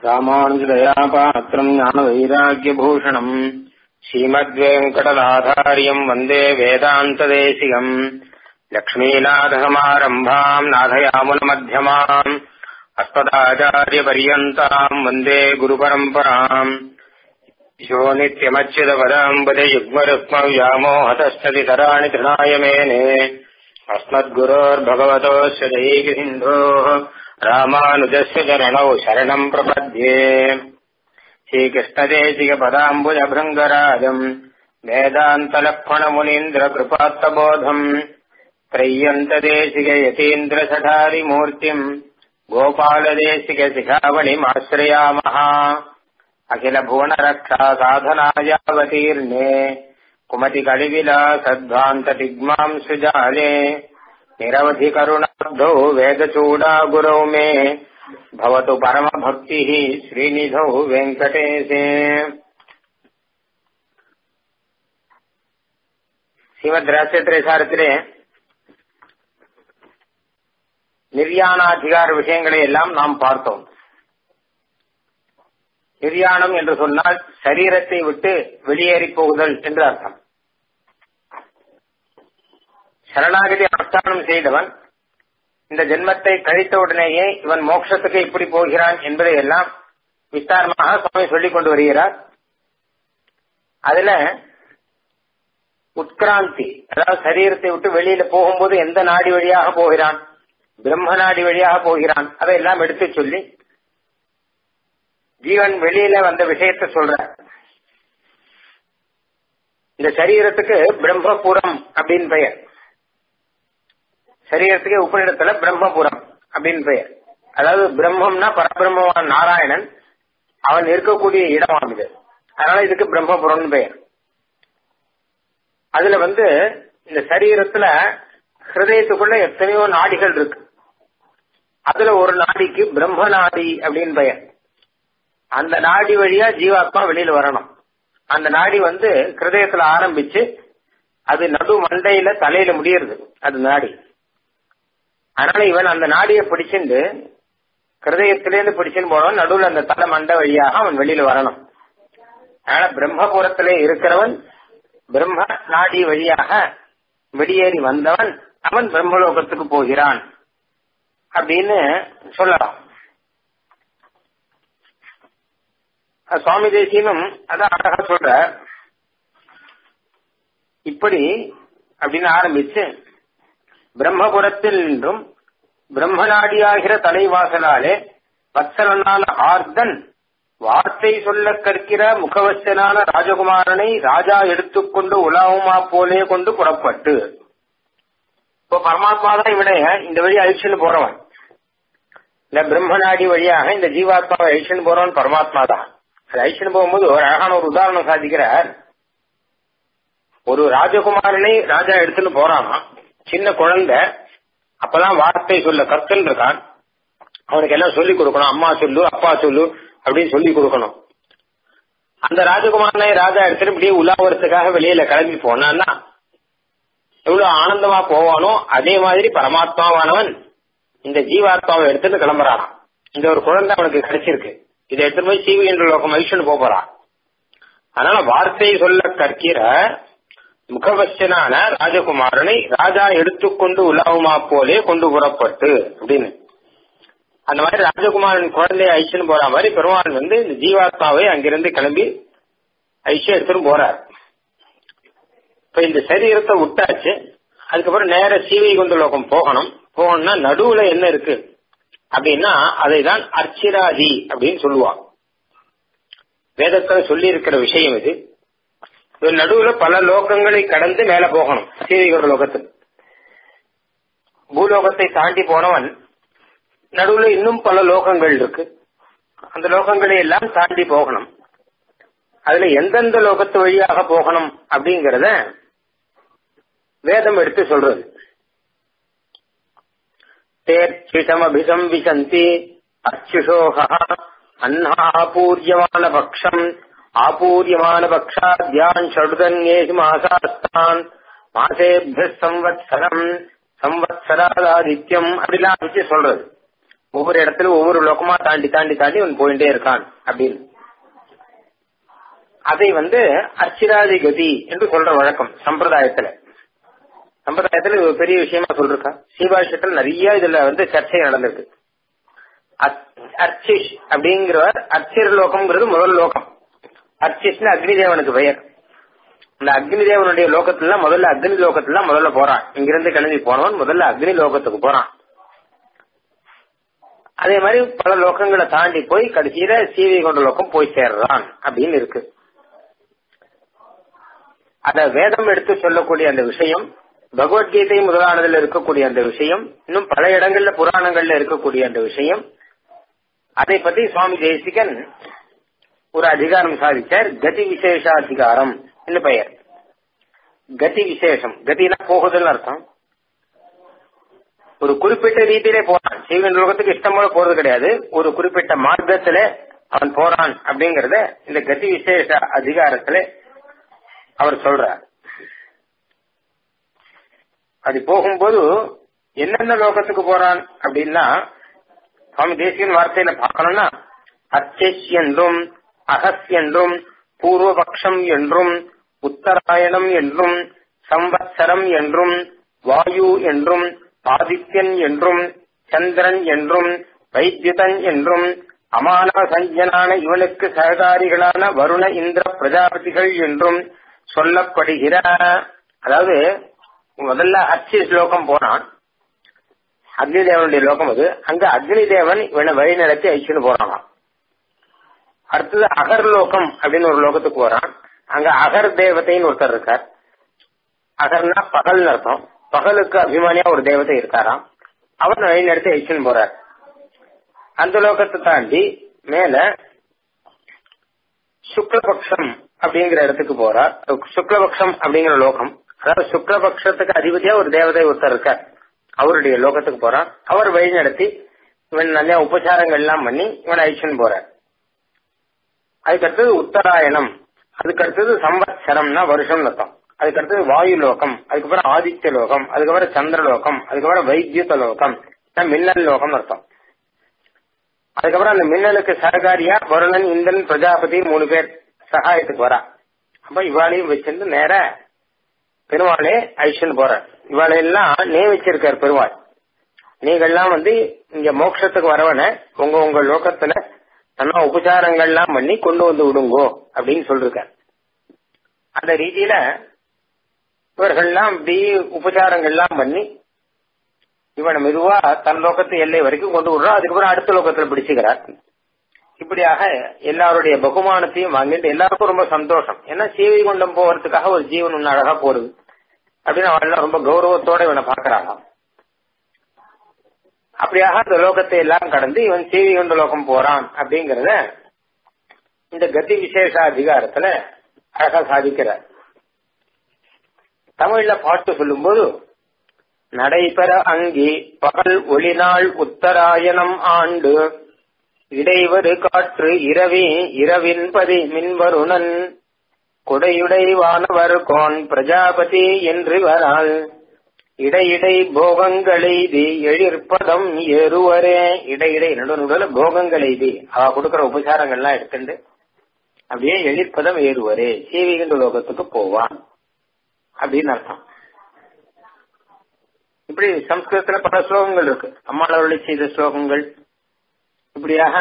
ராமானுஜதயாபாத்திரம் ஞானவைராக்கியபூஷணம் ஸ்ரீமத்வேங்கடநாதாரியம் வந்தே வேதாந்ததேசிகம் லக்ஷ்மீநாதசமாரம்பாம் நாதயாமுனமध्यமாம் अस्मदाचार्यपर्यन्ताम् वन्दे गुरुपरम्पराम् यो नित्यमच्युतपदाम्बुजयुग्मरुक्मव्यामोहतस्तदितराणि तृणाय मेने अस्मद्गुरोर्भगवतोऽस्य दैकसिन्धोः रामानुजस्य चरणौ शरणम् प्रपद्ये श्रीकृष्णदेशिकपदाम्बुजभृङ्गराजम् वेदान्तलक्ष्मणमुनीन्द्रकृपात्तबोधम् त्रय्यन्तदेशिकयतीन्द्रसठारिमूर्तिम् गोपालदेशिकशिखामणिमाश्रयामः अखिलभुवनरक्षा साधनायावतीर्णे कुमतिकलिविलासध्वान्तदिग्माम् सुजाले निरवधिकरुणाब्धौ वेदचूडागुरौ मे भवतु परमभक्तिः श्रीनिधौ वेङ्कटेशे ஸ்ரீமத் ரகசியத்திரேசாரத்திலே நிர்யாணாதிகார விஷயங்களை எல்லாம் நாம் பார்த்தோம் நிர்யாணம் என்று சொன்னால் சரீரத்தை விட்டு வெளியேறி போகுதல் என்று அர்த்தம் சரணாகதி அனுஷ்டானம் செய்தவன் இந்த ஜென்மத்தை கழித்தவுடனேயே இவன் மோட்சத்துக்கு எப்படி போகிறான் என்பதை எல்லாம் விஸ்தாரமாக சுவாமி சொல்லிக் கொண்டு வருகிறார் அதுல உட்கிராந்தி அதாவது சரீரத்தை விட்டு வெளியில போகும்போது எந்த நாடி வழியாக போகிறான் பிரம்ம நாடி வழியாக போகிறான் அதையெல்லாம் எடுத்து சொல்லி ஜீவன் வெளியில வந்த விஷயத்த சொல்ற இந்த சரீரத்துக்கு பிரம்மபுரம் அப்படின்னு பெயர் சரீரத்துக்கு உபநிடத்துல பிரம்மபுரம் அப்படின்னு பெயர் அதாவது பிரம்மம்னா பரபிரம்மவான் நாராயணன் அவன் இருக்கக்கூடிய இடம் இது அதனால இதுக்கு பிரம்மபுரம்னு பெயர் அதுல வந்து இந்த சரீரத்துல ஹிருதயத்துக்குள்ள எத்தனையோ நாடிகள் இருக்கு அதுல ஒரு நாடிக்கு பிரம்ம நாடி அப்படின்னு பெயர் அந்த நாடி வழியா ஜீவாத்மா வெளியில வரணும் அந்த நாடி வந்து ஹிருதயத்துல ஆரம்பிச்சு அது நடு மண்டையில தலையில முடியறது அது நாடி அதனால இவன் அந்த நாடியை பிடிச்சிருந்து ஹிருதயத்திலேருந்து பிடிச்சுன்னு போனவன் நடுவில் அந்த தலை மண்டை வழியாக அவன் வெளியில வரணும் அதனால பிரம்மபுரத்திலே இருக்கிறவன் பிரம்ம நாடி வழியாக வெளியேறி வந்தவன் அவன் பிரம்மலோகத்துக்கு போகிறான் அப்படின்னு சொல்லலாம் சுவாமி தேசியனும் அதான் அழகா சொல்ற இப்படி அப்படின்னு ஆரம்பிச்சு பிரம்மபுரத்தில் நின்றும் பிரம்மநாடியாகிற தலைவாசலாலே வத்சலனான ஆர்தன் வார்த்தை சொல்ல கற்கிற முகவச்சனான ராஜகுமாரனை ராஜா எடுத்துக்கொண்டு உலாவுமா போலே கொண்டு புறப்பட்டு இப்போ பரமாத்மா தான் இவனை இந்த வழி அழிச்சுன்னு போறவன் இல்ல பிரம்மநாடி வழியாக இந்த ஜீவாத்மாவை அழிச்சுன்னு போறவன் பரமாத்மா தான் அது அழிச்சுன்னு போகும்போது ஒரு அழகான ஒரு உதாரணம் சாதிக்கிறார் ஒரு ராஜகுமாரனை ராஜா எடுத்துன்னு போறானா சின்ன குழந்தை அப்பதான் வார்த்தை சொல்ல கத்தல் இருக்கான் அவனுக்கு எல்லாம் சொல்லி கொடுக்கணும் அம்மா சொல்லு அப்பா சொல்லு அப்படின்னு சொல்லி கொடுக்கணும் அந்த ராஜகுமாரனை ராஜா எடுத்துட்டு இப்படியே உலாவறதுக்காக வெளியில கிளம்பி போனான்னா எவ்வளவு ஆனந்தமா போவானோ அதே மாதிரி பரமாத்மாவானவன் இந்த ஜீவாத்மாவை எடுத்துட்டு கிளம்புறானாம் இந்த ஒரு குழந்தை அவனுக்கு கிடைச்சிருக்கு இதை எடுத்துட்டு போய் சீவி என்ற லோகம் மகிழ்ச்சின்னு போறான் அதனால வார்த்தை சொல்ல கற்கிற முகவச்சனான ராஜகுமாரனை ராஜா எடுத்துக்கொண்டு உலாவுமா போலே கொண்டு புறப்பட்டு அப்படின்னு அந்த மாதிரி ராஜகுமாரன் குழந்தைய ஐஷன் போற மாதிரி பெருமாள் வந்து இந்த ஜீவாத்மாவை அங்கிருந்து கிளம்பி ஐஷ எடுத்துட்டு போறார் இப்ப இந்த சரீரத்தை விட்டாச்சு அதுக்கப்புறம் நேர சீவை கொண்டு லோகம் போகணும் போகணும்னா நடுவுல என்ன இருக்கு அப்படின்னா அதை தான் அர்ச்சிராதி அப்படின்னு சொல்லுவான் வேதத்தில் சொல்லி இருக்கிற விஷயம் இது நடுவுல பல லோகங்களை கடந்து மேல போகணும் சீவைகோட லோகத்துக்கு பூலோகத்தை தாண்டி போனவன் நடுவுல இன்னும் பல லோகங்கள் இருக்கு அந்த லோகங்களை எல்லாம் தாண்டி போகணும் அதுல எந்தெந்த லோகத்து வழியாக போகணும் அப்படிங்கறத வேதம் எடுத்து சொல்றது தேர்ச்சிதம் அபிசம்பிசந்தி அச்சுஷோக அன்னாபூரியமான பக்ஷம் ஆபூரியமான பக்ஷாத்யான் ஷடுதன்யேஷு மாசாஸ்தான் மாசேபிய சம்வத்சரம் சம்வத்சராதித்யம் அப்படிலாம் வச்சு சொல்றது ஒவ்வொரு இடத்துல ஒவ்வொரு லோகமா தாண்டி தாண்டி தாண்டி அவன் போயிட்டே இருக்கான் அப்படின்னு அதை வந்து அர்ச்சிராதி கதி என்று சொல்ற வழக்கம் சம்பிரதாயத்துல சம்பிரதாயத்துல இது ஒரு பெரிய விஷயமா சொல்லிருக்கா சீபாஷத்தில் நிறைய இதுல வந்து சர்ச்சை நடந்திருக்கு அர்ச்சிஷ் அப்படிங்கிறவர் அர்ச்சிர் லோகம்ங்கிறது முதல் லோகம் அர்ச்சிஷ்னு அக்னி தேவனுக்கு பெயர் இந்த அக்னி தேவனுடைய லோகத்துல முதல்ல அக்னி லோகத்துல முதல்ல போறான் இங்கிருந்து கிளம்பி போனவன் முதல்ல அக்னி லோகத்துக்கு போறான் அதே மாதிரி பல லோகங்களை தாண்டி போய் கடைசியில சீவை கொண்ட லோகம் போய் சேர்றான் அப்படின்னு இருக்கு அத வேதம் எடுத்து சொல்லக்கூடிய அந்த விஷயம் பகவத்கீதை முதலானதுல இருக்கக்கூடிய அந்த விஷயம் இன்னும் பல இடங்கள்ல புராணங்கள்ல இருக்கக்கூடிய அந்த விஷயம் அதை பத்தி சுவாமி தேசிகன் ஒரு அதிகாரம் சாதிச்சார் கதி விசேஷாதிகாரம் என்று பெயர் கதி விசேஷம் கதினா போகுதுன்னு அர்த்தம் ஒரு குறிப்பிட்ட ரீதியிலே போறான் சீவன் லோகத்துக்கு இஷ்டம் போல போறது கிடையாது ஒரு குறிப்பிட்ட மார்க்கத்துல அவன் போறான் அப்படிங்கறத இந்த கதி விசேஷ அதிகாரத்துல அவர் சொல்றார் அது போகும்போது என்னென்ன லோகத்துக்கு போறான் அப்படின்னா சுவாமி தேசியன் வார்த்தையில பார்க்கணும்னா அச்செஸ் என்றும் அகஸ் என்றும் பூர்வபக்ஷம் என்றும் உத்தராயணம் என்றும் சம்பத்சரம் என்றும் வாயு என்றும் ஆதித்யன் என்றும் சந்திரன் என்றும் வைத்யுதன் என்றும் அமான சஞ்சனான இவனுக்கு சககாரிகளான வருண இந்திர பிரஜாபதிகள் என்றும் சொல்லப்படுகிற அதாவது முதல்ல அச்சி ஸ்லோகம் போனான் அக்னி தேவனுடைய லோகம் அது அங்க அக்னி தேவன் இவனை வழி நடத்தி ஐச்சுன்னு போறானாம் அடுத்தது அகர் லோகம் அப்படின்னு ஒரு லோகத்துக்கு போறான் அங்க அகர் தேவதைன்னு ஒருத்தர் இருக்கார் அகர்னா பகல்னு அர்த்தம் பகலுக்கு அபிமானியா ஒரு தேவதை இருக்காராம் அவர் வழி நடத்தி ஐச்சுன்னு போறார் அந்த லோகத்தை தாண்டி மேல சுக்லபக்ஷம் அப்படிங்கிற இடத்துக்கு போறார் சுக்லபக்ஷம் அப்படிங்கிற லோகம் அதாவது சுக்லபக்ஷத்துக்கு அதிபதியா ஒரு தேவதை ஒருத்தர் இருக்கார் அவருடைய லோகத்துக்கு போறான் அவர் வழி நடத்தி இவன் நல்ல உபச்சாரங்கள் எல்லாம் பண்ணி இவன் ஐஷன் போறார் அதுக்கடுத்தது உத்தராயணம் அதுக்கடுத்தது சம்பத்சரம்னா வருஷம் அர்த்தம் அதுக்கடுத்தது வாயு லோகம் அதுக்கப்புறம் ஆதித்ய லோகம் அதுக்கப்புறம் சந்திர லோகம் அதுக்கப்புறம் வைத்தியுத லோகம் மின்னல் லோகம் அர்த்தம் அதுக்கப்புறம் அந்த மின்னலுக்கு சககாரியா வருணன் இந்திரன் பிரஜாபதி மூணு பேர் சகாயத்துக்கு வரா அப்ப இவாளையும் வச்சிருந்து நேர பெருமாளே ஐஷன் போறார் இவாளையெல்லாம் நியமிச்சிருக்கார் பெருமாள் நீங்கள்லாம் வந்து இங்க மோட்சத்துக்கு வரவன உங்க உங்க லோகத்துல நல்லா உபச்சாரங்கள்லாம் பண்ணி கொண்டு வந்து விடுங்கோ அப்படின்னு சொல்லிருக்கார் அந்த ரீதியில இவர்கள்லாம் இப்படி உபச்சாரங்கள்லாம் பண்ணி இவனை மெதுவா தன் லோகத்து எல்லை வரைக்கும் கொண்டு விடுறான் அதுக்கப்புறம் அடுத்த லோகத்துல பிடிச்சுக்கிறார் இப்படியாக எல்லாருடைய பகுமானத்தையும் வாங்கிட்டு எல்லாருக்கும் ரொம்ப சந்தோஷம் ஏன்னா சீவை கொண்டம் போறதுக்காக ஒரு ஜீவன் ஒண்ணு அழகா போடுது அப்படின்னு அவள் ரொம்ப கௌரவத்தோட இவனை பாக்குறாங்க அப்படியாக அந்த லோகத்தை எல்லாம் கடந்து இவன் சீவி கொண்ட லோகம் போறான் அப்படிங்கறத இந்த கதி விசேஷ அதிகாரத்துல அழகா சாதிக்கிறார் தமிழ்ல பாட்டு சொல்லும்போது நடைபெற அங்கி பகல் ஒளிநாள் உத்தராயணம் ஆண்டு இடைவரு காற்று இரவி இரவின் பதி மின்வருணன் குடையுடை வானவர் கோன் பிரஜாபதி என்று வரால் இடையிடை போகங்களெய்தி எழிற்பதம் ஏறுவரே இடையிடை நடுநடுல போகங்களெய்தி அவ கொடுக்கிற உபசாரங்கள்லாம் எடுத்துட்டு அப்படியே எழிற்பதம் ஏறுவரே சீவிகின்ற லோகத்துக்கு போவான் அப்படின்னு அர்த்தம் இப்படி சம்ஸ்கிருதத்துல பல ஸ்லோகங்கள் இருக்கு அம்மாளவர்களை செய்த ஸ்லோகங்கள் இப்படியாக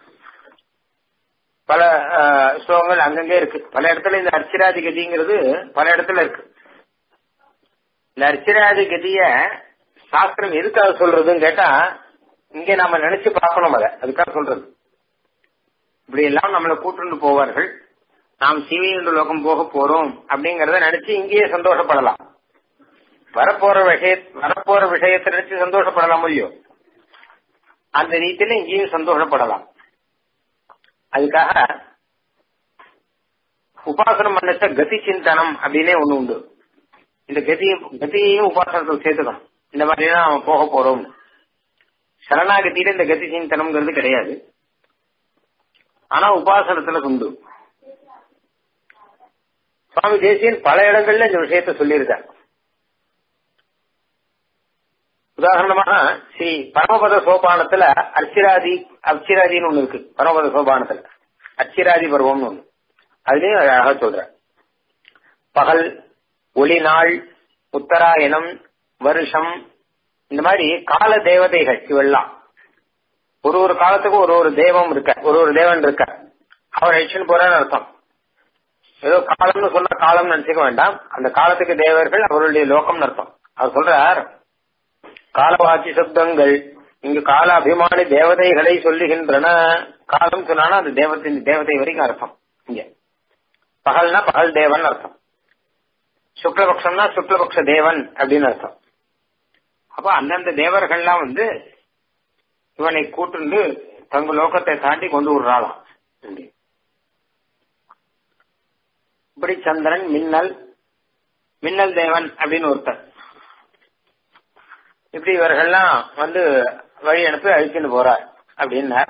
பல ஸ்லோகங்கள் அங்கங்கே இருக்கு பல இடத்துல இந்த அர்ச்சிராதி கதிங்கிறது பல இடத்துல இருக்கு இந்த அர்ச்சிராதி கதிய சாஸ்திரம் எதுக்காக சொல்றதுன்னு கேட்டா இங்க நாம நினைச்சு பார்க்கணும் அதை அதுக்காக சொல்றது இப்படி எல்லாம் நம்மளை கூட்டுண்டு போவார்கள் நாம் சிவியன்ற லோகம் போக போறோம் அப்படிங்கறத நினைச்சு இங்கேயே சந்தோஷப்படலாம் வரப்போற விஷய வரப்போற விஷயத்தை நினைச்சு சந்தோஷப்படலாம் இல்லையோ அந்த ரீதியில இங்கேயும் சந்தோஷப்படலாம் அதுக்காக உபாசனம் பண்ணச்ச கதி சிந்தனம் அப்படின்னே ஒண்ணு உண்டு இந்த கதியும் கதியையும் உபாசனத்தில் சேர்த்துக்கணும் இந்த மாதிரி தான் அவன் போக போறோம் சரணாகதியில இந்த கதி சிந்தனம்ங்கிறது கிடையாது ஆனா உபாசனத்துல உண்டு சுவாமி தேசியன் பல இடங்கள்ல இந்த விஷயத்த சொல்லியிருக்கார் உதாரணமாக ஸ்ரீ பரமபத சோபானத்துல அர்ச்சிராதி அர்ச்சிராதின்னு ஒண்ணு இருக்கு பரமபத சோபானத்துல அச்சிராதி பருவம்னு ஒண்ணு அதுலயும் அழகா சொல்ற பகல் ஒளி நாள் உத்தராயணம் வருஷம் இந்த மாதிரி கால தேவதைகள் இவெல்லாம் ஒரு ஒரு காலத்துக்கும் ஒரு ஒரு தெய்வம் இருக்க ஒரு ஒரு தேவன் இருக்க அவர் அழிச்சுன்னு போறான்னு அர்த்தம் ஏதோ காலம்னு சொன்ன காலம் நினைச்சுக்க வேண்டாம் அந்த காலத்துக்கு தேவர்கள் அவருடைய லோகம்னு அர்த்தம் அவர் சொல்றார் காலவாட்சி சப்தங்கள் இங்கு கால அபிமானி தேவதைகளை சொல்லுகின்றன காலம் சொன்னா அந்த தேவத்தின் தேவதை வரைக்கும் அர்த்தம் இங்க பகல்னா பகல் தேவன் அர்த்தம் சுக்லபக்ஷம்னா சுக்லபக்ஷ தேவன் அப்படின்னு அர்த்தம் அப்ப அந்தந்த தேவர்கள்லாம் வந்து இவனை கூட்டுண்டு தங்க லோகத்தை தாண்டி கொண்டு விடுறாளாம் இப்படி சந்திரன் மின்னல் மின்னல் தேவன் அப்படின்னு ஒருத்தர் இப்படி இவர்கள்லாம் வந்து வழி அனுப்பி அழிச்சுட்டு போறார் அப்படின்னார்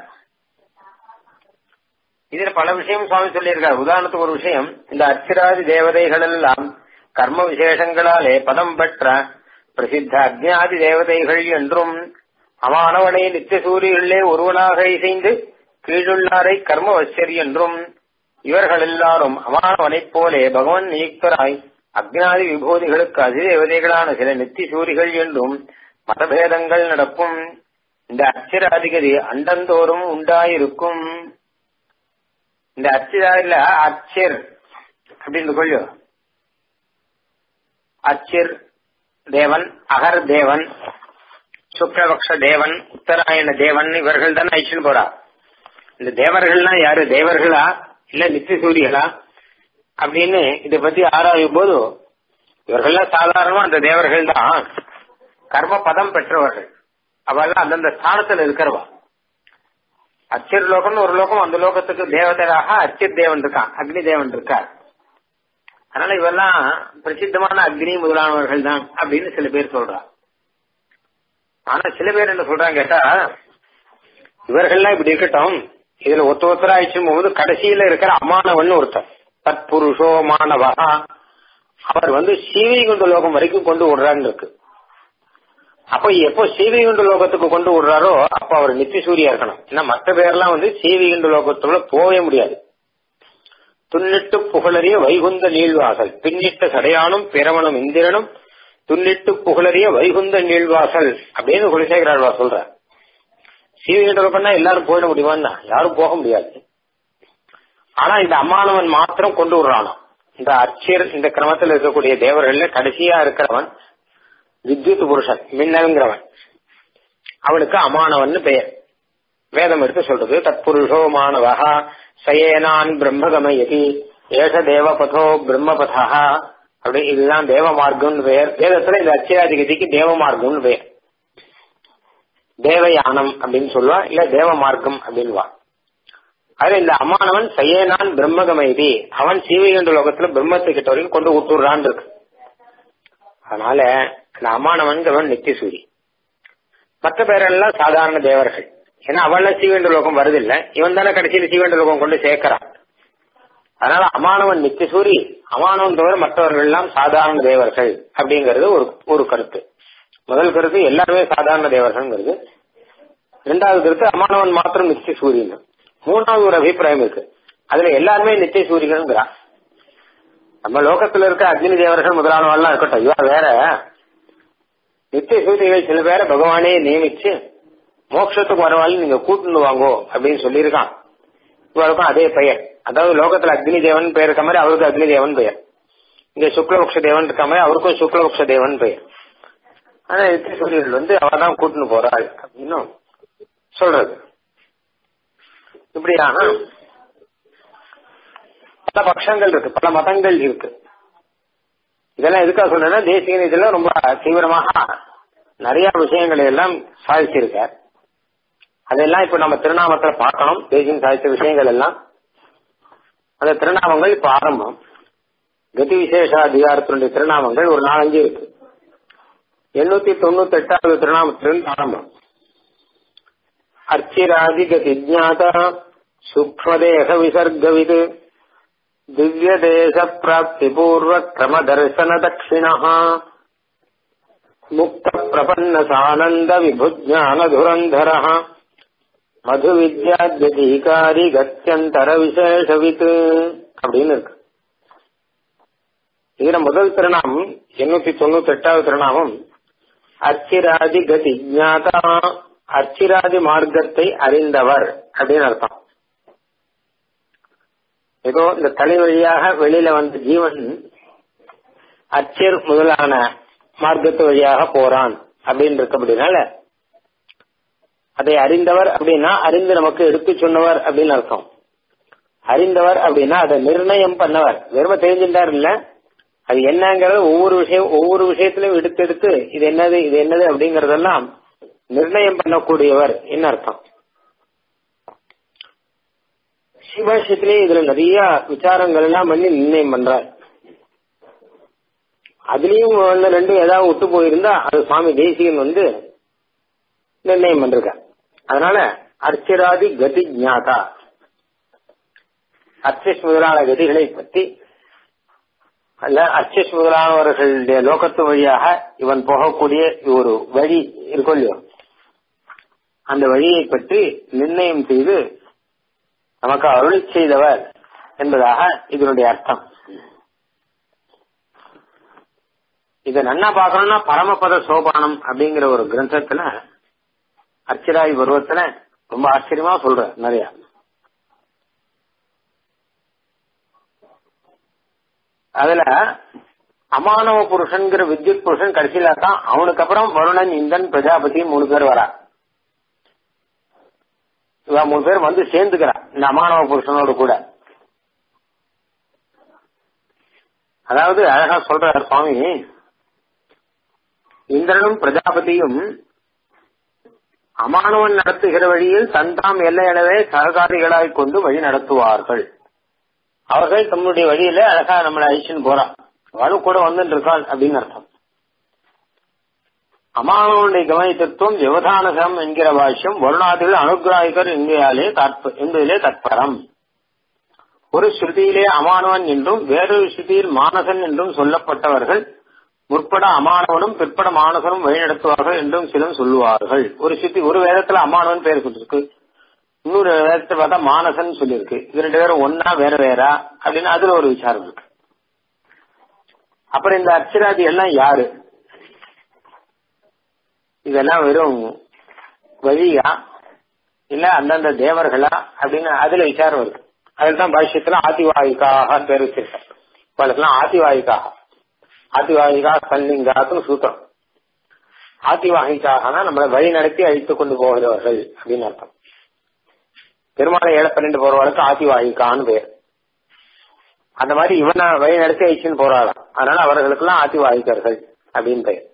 இதுல பல விஷயம் சுவாமி சொல்லியிருக்கார் உதாரணத்துக்கு ஒரு விஷயம் இந்த அச்சிராதி தேவதைகள் எல்லாம் கர்ம விசேஷங்களாலே பதம் பெற்ற பிரசித்த அக்ஞாதி தேவதைகள் என்றும் அமானவனை நித்திய சூரியர்களே ஒருவனாக இசைந்து கீழுள்ளாரை கர்ம வச்சரி என்றும் இவர்கள் எல்லாரும் அமானவனைப் போலே பகவான் நியுக்தராய் அக்ஞாதி விபூதிகளுக்கு அதிதேவதைகளான சில நித்திய சூரிகள் என்றும் மதபேதங்கள் நடக்கும் இந்த அச்சிராதிகதி அண்டந்தோறும் உண்டாயிருக்கும் இந்த அச்சிராதில அச்சிர் அப்படின்னு கொள்ளு அச்சிர் தேவன் அகர் தேவன் சுக்லபக்ஷ தேவன் உத்தராயண தேவன் இவர்கள் தானே ஐஷன் போறா இந்த தேவர்கள்லாம் யாரு தேவர்களா இல்ல நித்திய சூரியர்களா அப்படின்னு இதை பத்தி ஆராயும் போது இவர்கள்லாம் சாதாரணமா அந்த தேவர்கள் தான் கர்ம பதம் பெற்றவர்கள் அவெல்லாம் அந்தந்த ஸ்தானத்துல இருக்கிறவா அச்சிர் லோகம்னு ஒரு லோகம் அந்த லோகத்துக்கு தேவதையாக அச்சிர் தேவன் இருக்கான் அக்னி தேவன் இருக்கார் அதனால இவெல்லாம் பிரசித்தமான அக்னி முதலானவர்கள் தான் அப்படின்னு சில பேர் சொல்றா ஆனா சில பேர் என்ன சொல்றாங்க கேட்டா இவர்கள்லாம் இப்படி இருக்கட்டும் இதுல ஒத்த ஒத்தரா ஆயிடுச்சும் போது கடைசியில இருக்கிற அமானவன் ஒருத்தர் தற்புருஷோ மாணவா அவர் வந்து சீவைகுண்ட லோகம் வரைக்கும் கொண்டு விடுறான்னு இருக்கு அப்ப எப்போ சீவைகுண்ட லோகத்துக்கு கொண்டு விடுறாரோ அப்ப அவர் நித்திய சூரியா இருக்கணும் ஏன்னா மற்ற பேர்லாம் வந்து சீவைகுண்ட லோகத்துக்குள்ள போகவே முடியாது துன்னிட்டு புகழறிய வைகுந்த நீழ்வாசல் பின்னிட்ட சடையானும் பிரமணம் இந்திரனும் துன்னிட்டு புகழறிய வைகுந்த நீழ்வாசல் அப்படின்னு குலசேகராழ்வா சொல்ற சீவைகுண்ட லோகம்னா எல்லாரும் போயிட முடியுமான்னா யாரும் போக முடியாது ஆனா இந்த அம்மானவன் மாத்திரம் கொண்டு விடுறானோ இந்த அச்சிர் இந்த கிரமத்தில் இருக்கக்கூடிய தேவர்கள்ல கடைசியா இருக்கிறவன் வித்யுத் புருஷன் மின்னல்ங்கிறவன் அவனுக்கு அமானவன் பெயர் வேதம் எடுத்து சொல்றது தத்புருஷோ மாணவா சயேனான் பிரம்மகமயதி ஏஷ தேவபதோ பிரம்மபதா அப்படி இதுதான் தேவ மார்க்கம்னு பெயர் வேதத்துல இந்த அச்சிராதிகதிக்கு தேவ மார்க்கம்னு பெயர் தேவயானம் அப்படின்னு சொல்லுவா இல்ல தேவ மார்க்கம் அப்படின்வா அதுல இந்த அமானவன் சையனான் பிரம்மகமைதி அவன் சீவைகண்ட லோகத்துல பிரம்மத்தை கிட்ட வரைக்கும் கொண்டு விட்டுறான் இருக்கு அதனால இந்த அமானவன்கிறவன் நித்தியசூரி மற்ற பேரெல்லாம் சாதாரண தேவர்கள் ஏன்னா அவள சீவேண்ட லோகம் வருதில்ல இவன் தானே கடைசியில் சீவேண்ட லோகம் கொண்டு சேர்க்கிறான் அதனால அமானவன் நித்தியசூரி அமானவன் தவிர மற்றவர்கள் எல்லாம் சாதாரண தேவர்கள் அப்படிங்கறது ஒரு ஒரு கருத்து முதல் கருத்து எல்லாருமே சாதாரண தேவர்கள்ங்கிறது இரண்டாவது கருத்து அமானவன் மாத்திரம் நித்திய சூரியன் மூணாவது ஒரு அபிப்பிராயம் இருக்கு அதுல எல்லாருமே நித்திய சூரியன்கிறான் நம்ம லோகத்துல இருக்க அக்னி தேவர்கள் முதலானவெல்லாம் இருக்கட்டும் இவா வேற நித்திய சூரியர்கள் சில பேரை பகவானே நியமிச்சு மோட்சத்துக்கு வரவாள் நீங்க கூட்டுன்னு வாங்கோ அப்படின்னு சொல்லியிருக்கான் இவருக்கும் அதே பெயர் அதாவது லோகத்துல அக்னி தேவன் பெயர் இருக்க மாதிரி அவருக்கு அக்னி தேவன் பெயர் இங்க சுக்லபக்ஷ தேவன் இருக்க மாதிரி அவருக்கும் சுக்லபக்ஷ தேவன் பெயர் ஆனா நித்திய சூரியர்கள் வந்து அவ தான் கூட்டுன்னு போறாள் அப்படின்னு சொல்றது இப்படியாக பல பட்சங்கள் இருக்கு பல மதங்கள் இருக்கு இதெல்லாம் எதுக்காக சொல்றேன்னா தேசிய நீதியில ரொம்ப தீவிரமாக நிறைய விஷயங்களை எல்லாம் சாதிச்சிருக்கார் அதெல்லாம் இப்ப நம்ம திருநாமத்துல பார்க்கணும் தேசியம் சாதித்த விஷயங்கள் எல்லாம் அந்த திருநாமங்கள் இப்ப ஆரம்பம் கதி விசேஷ அதிகாரத்தினுடைய திருநாமங்கள் ஒரு நாலஞ்சு இருக்கு எண்ணூத்தி தொண்ணூத்தி எட்டாவது திருநாமத்திலிருந்து ஆரம்பம் அர்ச்சிராதிகதிஜாத சூக்மதேக விசர்கவிது திவ்யதேச பிராப்தி பூர்வ கிரம தரிசன தட்சிணா முக்த பிரபன்ன சானந்த விபுஜான துரந்தர மது வித்யாத்யதிகாரி கத்தியந்தர விசேஷவித் அப்படின்னு இருக்கு இதுல முதல் திருநாமம் எண்ணூத்தி தொண்ணூத்தி எட்டாவது திருநாமம் அச்சிராதி கதி ஜாதா அச்சிராதி மார்க்கத்தை அறிந்தவர் அப்படின்னு அர்த்தம் ஏதோ இந்த தலை வழியாக வெளியில வந்த ஜீவன் அச்சர் முதலான மார்க்கத்து வழியாக போறான் அப்படின்னு இருக்கு அப்படின்னால அதை அறிந்தவர் அப்படின்னா அறிந்து நமக்கு எடுத்து சொன்னவர் அப்படின்னு அர்த்தம் அறிந்தவர் அப்படின்னா அதை நிர்ணயம் பண்ணவர் வெறும தெரிஞ்சின்றார் இல்ல அது என்னங்கிறது ஒவ்வொரு விஷயம் ஒவ்வொரு விஷயத்திலும் எடுத்து எடுத்து இது என்னது இது என்னது அப்படிங்கறதெல்லாம் நிர்ணயம் பண்ணக்கூடியவர் என்ன அர்த்தம் சிவபாஷ்யத்திலே இதுல நிறைய விசாரங்கள் எல்லாம் பண்ணி நிர்ணயம் பண்றார் அதுலயும் ஒன்னு ரெண்டும் ஏதாவது விட்டு போயிருந்தா அது சுவாமி தேசிகன் வந்து நிர்ணயம் பண்றார் அதனால அர்ச்சராதி கதி ஞாதா அர்ச்சஸ் முதலான கதிகளை பற்றி அல்ல அர்ச்சஸ் முதலானவர்களுடைய லோகத்து வழியாக இவன் போகக்கூடிய ஒரு வழி இருக்கும் இல்லையோ அந்த வழியை பற்றி நிர்ணயம் செய்து நமக்கு அருளி செய்தவர் என்பதாக இதனுடைய அர்த்தம் இத நன்னா பார்க்கணும்னா பரமபத சோபானம் அப்படிங்கிற ஒரு கிரந்தத்துல அர்ச்சராய் பருவத்துல ரொம்ப ஆச்சரியமா சொல்ற நிறைய அதுல அமானவ புருஷன்கிற வித்யுத் புருஷன் கடைசியில தான் அவனுக்கு அப்புறம் வருணன் இந்தன் பிரஜாபதி மூணு பேர் வரா இவ மூணு பேர் வந்து சேர்ந்துக்கிறான் இந்த அமானவ புருஷனோடு கூட அதாவது அழகா சொல்றார் சுவாமி இந்திரனும் பிரஜாபதியும் அமானவன் நடத்துகிற வழியில் தந்தாம் எல்லையளவே சககாரிகளாய் கொண்டு வழி நடத்துவார்கள் அவர்கள் தம்முடைய வழியில அழகா நம்மளை அழிச்சுன்னு போறான் அவளும் கூட வந்துட்டு இருக்காள் அப்படின்னு அர்த்தம் அமானவனுடைய கவனித்தத்துவம் விவதானகம் என்கிற பாஷ்யம் வருணாதிகள் அனுகிராகிகர் என்கிறாலே என்பதிலே தற்பரம் ஒரு ஸ்ருதியிலே அமானவன் என்றும் வேறொரு ஸ்ருதியில் மானசன் என்றும் சொல்லப்பட்டவர்கள் முற்பட அமானவனும் பிற்பட மானசனும் வழிநடத்துவார்கள் என்றும் சிலர் சொல்லுவார்கள் ஒரு ஸ்ருதி ஒரு வேதத்துல அமானவன் பேர் சொல்லிருக்கு இன்னொரு வேதத்தை பார்த்தா மானசன் சொல்லியிருக்கு இது ரெண்டு பேரும் ஒன்னா வேற வேறா அப்படின்னு அதுல ஒரு விசாரம் இருக்கு அப்புறம் இந்த அர்ச்சராதி எல்லாம் யாரு இதெல்லாம் வெறும் வழியா இல்ல அந்தந்த தேவர்களா அப்படின்னு அதுல விசாரம் இருக்கு அதுதான் பாஷ்யத்துல ஆதிவாயிக்காக பேர் வச்சிருக்காங்க இப்பெல்லாம் ஆதிவாயிக்காக ஆதிவாயிகா சன்லிங்காத்துன்னு சூத்திரம் ஆதிவாகிக்காகனா நம்மளை வழி நடத்தி அழித்துக் கொண்டு போகிறவர்கள் அப்படின்னு அர்த்தம் பெருமாளை ஏழை பண்ணிட்டு போறவர்களுக்கு ஆதிவாகிக்கான்னு பேர் அந்த மாதிரி இவனை வழி நடத்தி அழிச்சுன்னு போறாளாம் அதனால அவர்களுக்கெல்லாம் ஆதிவாகிக்கர்கள் அப்படின்னு பெயர்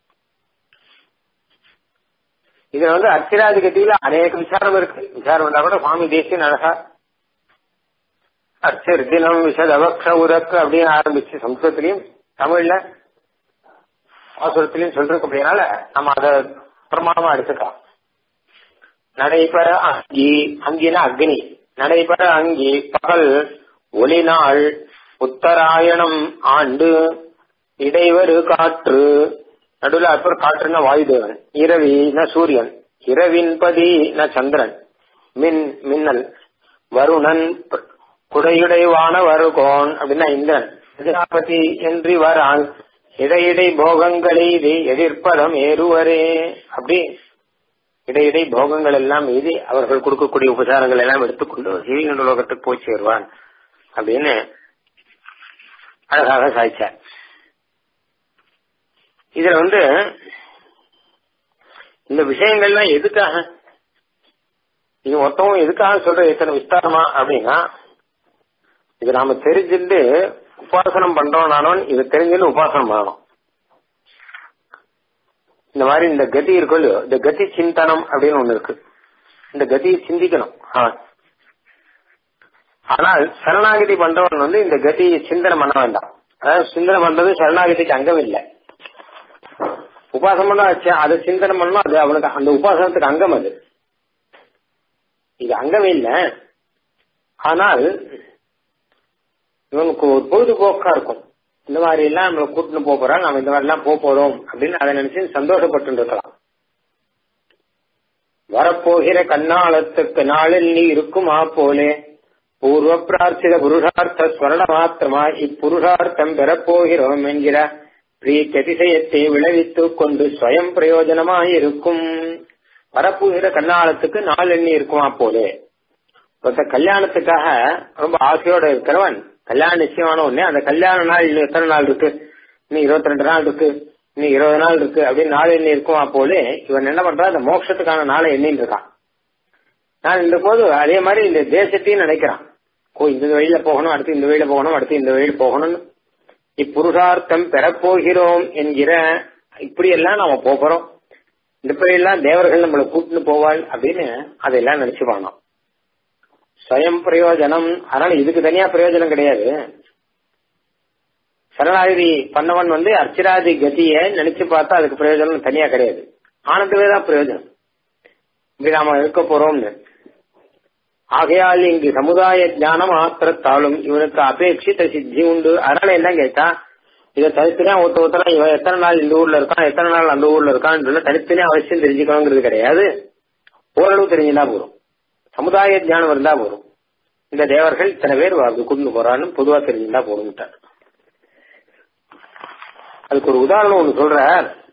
இதுல வந்து அர்ச்சராதிகத்தில அநேக விசாரம் இருக்கு விசாரம் வந்தா கூட சுவாமி தேசியன் அழகா அர்ச்சர் தினம் விஷத் அவக்ஷ உரக்கு அப்படின்னு ஆரம்பிச்சு சம்ஸ்கிருத்திலையும் தமிழ்ல ஆசுரத்திலையும் சொல்றோம் அப்படின்னால நம்ம அதை பிரமாணமா எடுத்துக்கலாம் நடைபெற அங்கி அங்கினா அக்னி நடைபெற அங்கி பகல் ஒளி நாள் உத்தராயணம் ஆண்டு இடைவரு காற்று நடுவில் அப்புறம் காற்றுனா வாயுதேவன் இரவி ந சூரியன் இரவின் பதி ந சந்திரன் மின் மின்னல் வருணன் குடையுடைவான வருகோன் அப்படின்னா இந்திரன் பிரஜாபதி என்று வரான் இடையிடை போகங்களை இது எதிர்ப்பதம் ஏறுவரே அப்படி இடையிடை போகங்கள் எல்லாம் மீதி அவர்கள் கொடுக்கக்கூடிய உபசாரங்கள் எல்லாம் எடுத்துக்கொண்டு சிவீன உலகத்துக்கு போய் சேருவான் அப்படின்னு அழகாக சாய்ச்சார் இதுல வந்து இந்த விஷயங்கள்லாம் எதுக்காக நீங்க மொத்தமும் எதுக்காக சொல்ற இத்தனை விஸ்தாரமா அப்படின்னா இது நாம தெரிஞ்சுட்டு உபாசனம் பண்றோம்னாலும் இது தெரிஞ்சுட்டு உபாசனம் பண்ணணும் இந்த மாதிரி இந்த கதி இருக்கும் இல்லையோ இந்த கதி சிந்தனம் அப்படின்னு ஒண்ணு இருக்கு இந்த கதியை சிந்திக்கணும் ஆனால் சரணாகதி பண்றவன் வந்து இந்த கதியை சிந்தனை பண்ண வேண்டாம் அதாவது சிந்தனை பண்றது சரணாகதிக்கு அங்கம் இல்லை உபாசனம் வச்சு அதை சிந்தனை பண்ணணும் அது அவனுக்கு அந்த உபாசனத்துக்கு அங்கம் அது இது அங்கமே இல்லை ஆனால் இவனுக்கு ஒரு பொழுதுபோக்கா இருக்கும் இந்த மாதிரி எல்லாம் நம்மளை கூட்டின்னு போக போறோம் நம்ம இந்த மாதிரி எல்லாம் போக போறோம் அப்படின்னு அதை நினைச்சு சந்தோஷப்பட்டு இருக்கலாம் வரப்போகிற கண்ணாளத்துக்கு நாளில் நீ இருக்குமா போலே பூர்வ பிரார்த்தித புருஷார்த்த ஸ்மரண மாத்திரமா இப்புருஷார்த்தம் பெறப்போகிறோம் என்கிற பிரீத்ததிசயத்தை விளைவித்துக் கொண்டு ஸ்வயம் பிரயோஜனமாயிருக்கும் வரப்போகிற கண்ணாளத்துக்கு நாள் எண்ணி இருக்குமா போலே ஒருத்த கல்யாணத்துக்காக ரொம்ப ஆசையோட இருக்கிறவன் கல்யாணம் நிச்சயமான உடனே அந்த கல்யாண நாள் இன்னும் எத்தனை நாள் இருக்கு இன்னும் இருபத்தி ரெண்டு நாள் இருக்கு இன்னும் இருபது நாள் இருக்கு அப்படின்னு நாள் எண்ணி இருக்குமா போலே இவன் என்ன பண்றான் அந்த மோட்சத்துக்கான நாளை எண்ணின்னு இருக்கான் நான் இந்த போது அதே மாதிரி இந்த தேசத்தையும் நினைக்கிறான் ஓ இந்த வழியில போகணும் அடுத்து இந்த வழியில போகணும் அடுத்து இந்த வழியில போகணும்னு இப்புருஷார்த்தம் பெறப்போகிறோம் என்கிற இப்படி எல்லாம் நாம போறோம் இந்த எல்லாம் தேவர்கள் நம்மளை கூட்டின்னு போவாள் அப்படின்னு அதெல்லாம் நினைச்சுப்பாங்க ஸ்வயம் பிரயோஜனம் அதனால இதுக்கு தனியா பிரயோஜனம் கிடையாது சரணாகிரி பண்ணவன் வந்து அர்ச்சராதி கதிய நினைச்சு பார்த்தா அதுக்கு பிரயோஜனம் தனியா கிடையாது ஆனந்தவே தான் பிரயோஜனம் இப்படி நாம இருக்க போறோம்னு ஆகையால் இங்கு சமுதாய ஞானம் ஆத்திரத்தாலும் இவனுக்கு அபேட்சித்த சித்தி உண்டு அதனால என்ன கேட்டா இதை தனித்தனியா ஒருத்த ஒருத்தர இவன் எத்தனை நாள் இந்த ஊர்ல இருக்கான் எத்தனை நாள் அந்த ஊர்ல இருக்கான்னு தனித்தனியா அவசியம் தெரிஞ்சுக்கணுங்கிறது கிடையாது ஓரளவு தெரிஞ்சுனா போதும் சமுதாய ஞானம் இருந்தா போதும் இந்த தேவர்கள் இத்தனை பேர் அப்படி கொண்டு போறான்னு பொதுவா தெரிஞ்சுட்டா போதும்ட்டார் அதுக்கு ஒரு உதாரணம் ஒண்ணு சொல்ற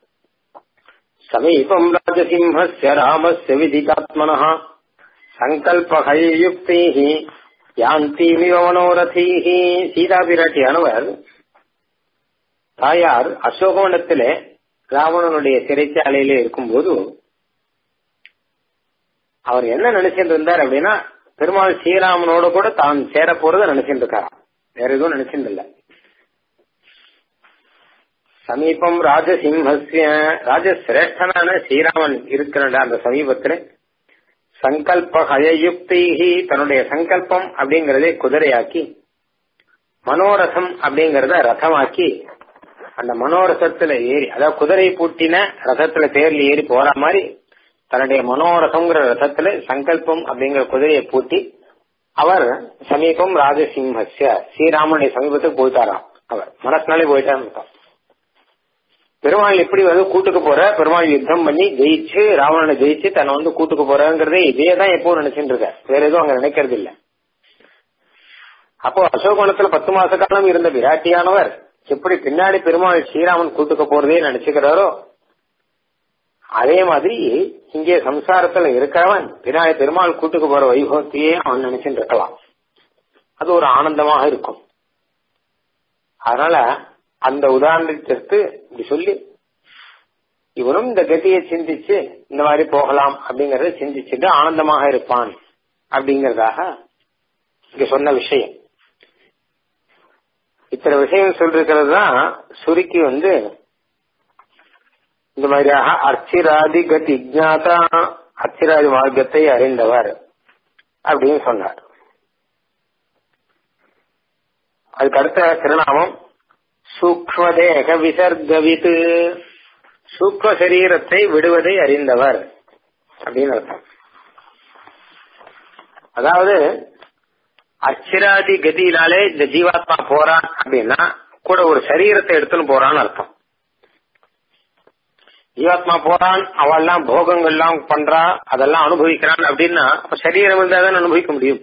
சமீபம் ராஜசிம்ஹஸ்ய ராமஸ்ய விதிகாத்மனா சங்கல்பயுக்தி யாந்தீமிவ மனோரதீஹி சீதா பிராட்டியானவர் தாயார் அசோகவனத்திலே ராவணனுடைய சிறைச்சாலையிலே இருக்கும்போது அவர் என்ன நினைச்சிட்டு இருந்தார் அப்படின்னா பெருமாள் ஸ்ரீராமனோட கூட தான் சேர போறத நினைச்சிட்டு இருக்காராம் வேற எதுவும் நினைச்சிட்டு இல்ல சமீபம் ராஜசிம்ஹஸ்ய ராஜசிரேஷ்டனான ஸ்ரீராமன் இருக்கிற அந்த சமீபத்துல சங்கல்ப ஹயயுக்தி தன்னுடைய சங்கல்பம் அப்படிங்கறதை குதிரையாக்கி மனோரசம் அப்படிங்கறத ரதமாக்கி அந்த மனோரசத்துல ஏறி அதாவது குதிரை பூட்டின ரதத்துல தேர்ல ஏறி போற மாதிரி தன்னுடைய மனோரசம்ங்கிற ரதத்துல சங்கல்பம் அப்படிங்கிற குதிரையை பூட்டி அவர் சமீபம் ராஜசிம்ஹஸ்ய ஸ்ரீராமனுடைய சமீபத்துக்கு போயிட்டாராம் அவர் மனசுனாலே போயிட்டாரு பெருமாள் எப்படி வந்து கூட்டுக்கு போற பெருமாள் யுத்தம் பண்ணி ஜெயிச்சு ராவணனை ஜெயிச்சு தன்னை வந்து கூட்டுக்கு போறங்கிறதே இதே தான் எப்பவும் நினைச்சிட்டு இருக்க வேற எதுவும் அங்க நினைக்கிறது இல்ல அப்போ அசோகவனத்துல பத்து மாச காலம் இருந்த விராட்டியானவர் எப்படி பின்னாடி பெருமாள் ஸ்ரீராமன் கூட்டுக்கு போறதே நினைச்சுக்கிறாரோ அதே மாதிரி இங்கே சம்சாரத்துல இருக்கிறவன் பின்னாடி பெருமாள் கூட்டுக்கு போற வைபவத்தையே அவன் நினைச்சுட்டு இருக்கலாம் அது ஒரு ஆனந்தமாக இருக்கும் அதனால அந்த உதாரணத்திற்கு இப்படி சொல்லி இவனும் இந்த கதியை சிந்திச்சு இந்த மாதிரி போகலாம் அப்படிங்கறத சிந்திச்சுட்டு ஆனந்தமாக இருப்பான் அப்படிங்கறதாக இங்க சொன்ன விஷயம் இத்தனை விஷயம் சொல்லிருக்கிறது தான் சுருக்கி வந்து இந்த மாதிரியாக அர்ச்சிராதி கதி ஜாதா அர்ச்சிராதி மார்க்கத்தை அறிந்தவர் அப்படின்னு சொன்னார் அதுக்கு அடுத்த திருநாமம் சூக்மதேக விசர்கவித்து சூக்ம சரீரத்தை விடுவதை அறிந்தவர் அப்படின்னு அர்த்தம் அதாவது அச்சிராதி கதியினாலே இந்த ஜீவாத்மா போறான் அப்படின்னா கூட ஒரு சரீரத்தை எடுத்துன்னு போறான்னு அர்த்தம் ஜீவாத்மா போறான் அவெல்லாம் போகங்கள்லாம் பண்றா அதெல்லாம் அனுபவிக்கிறான் அப்படின்னா அப்ப சரீரம் இருந்தா தான் அனுபவிக்க முடியும்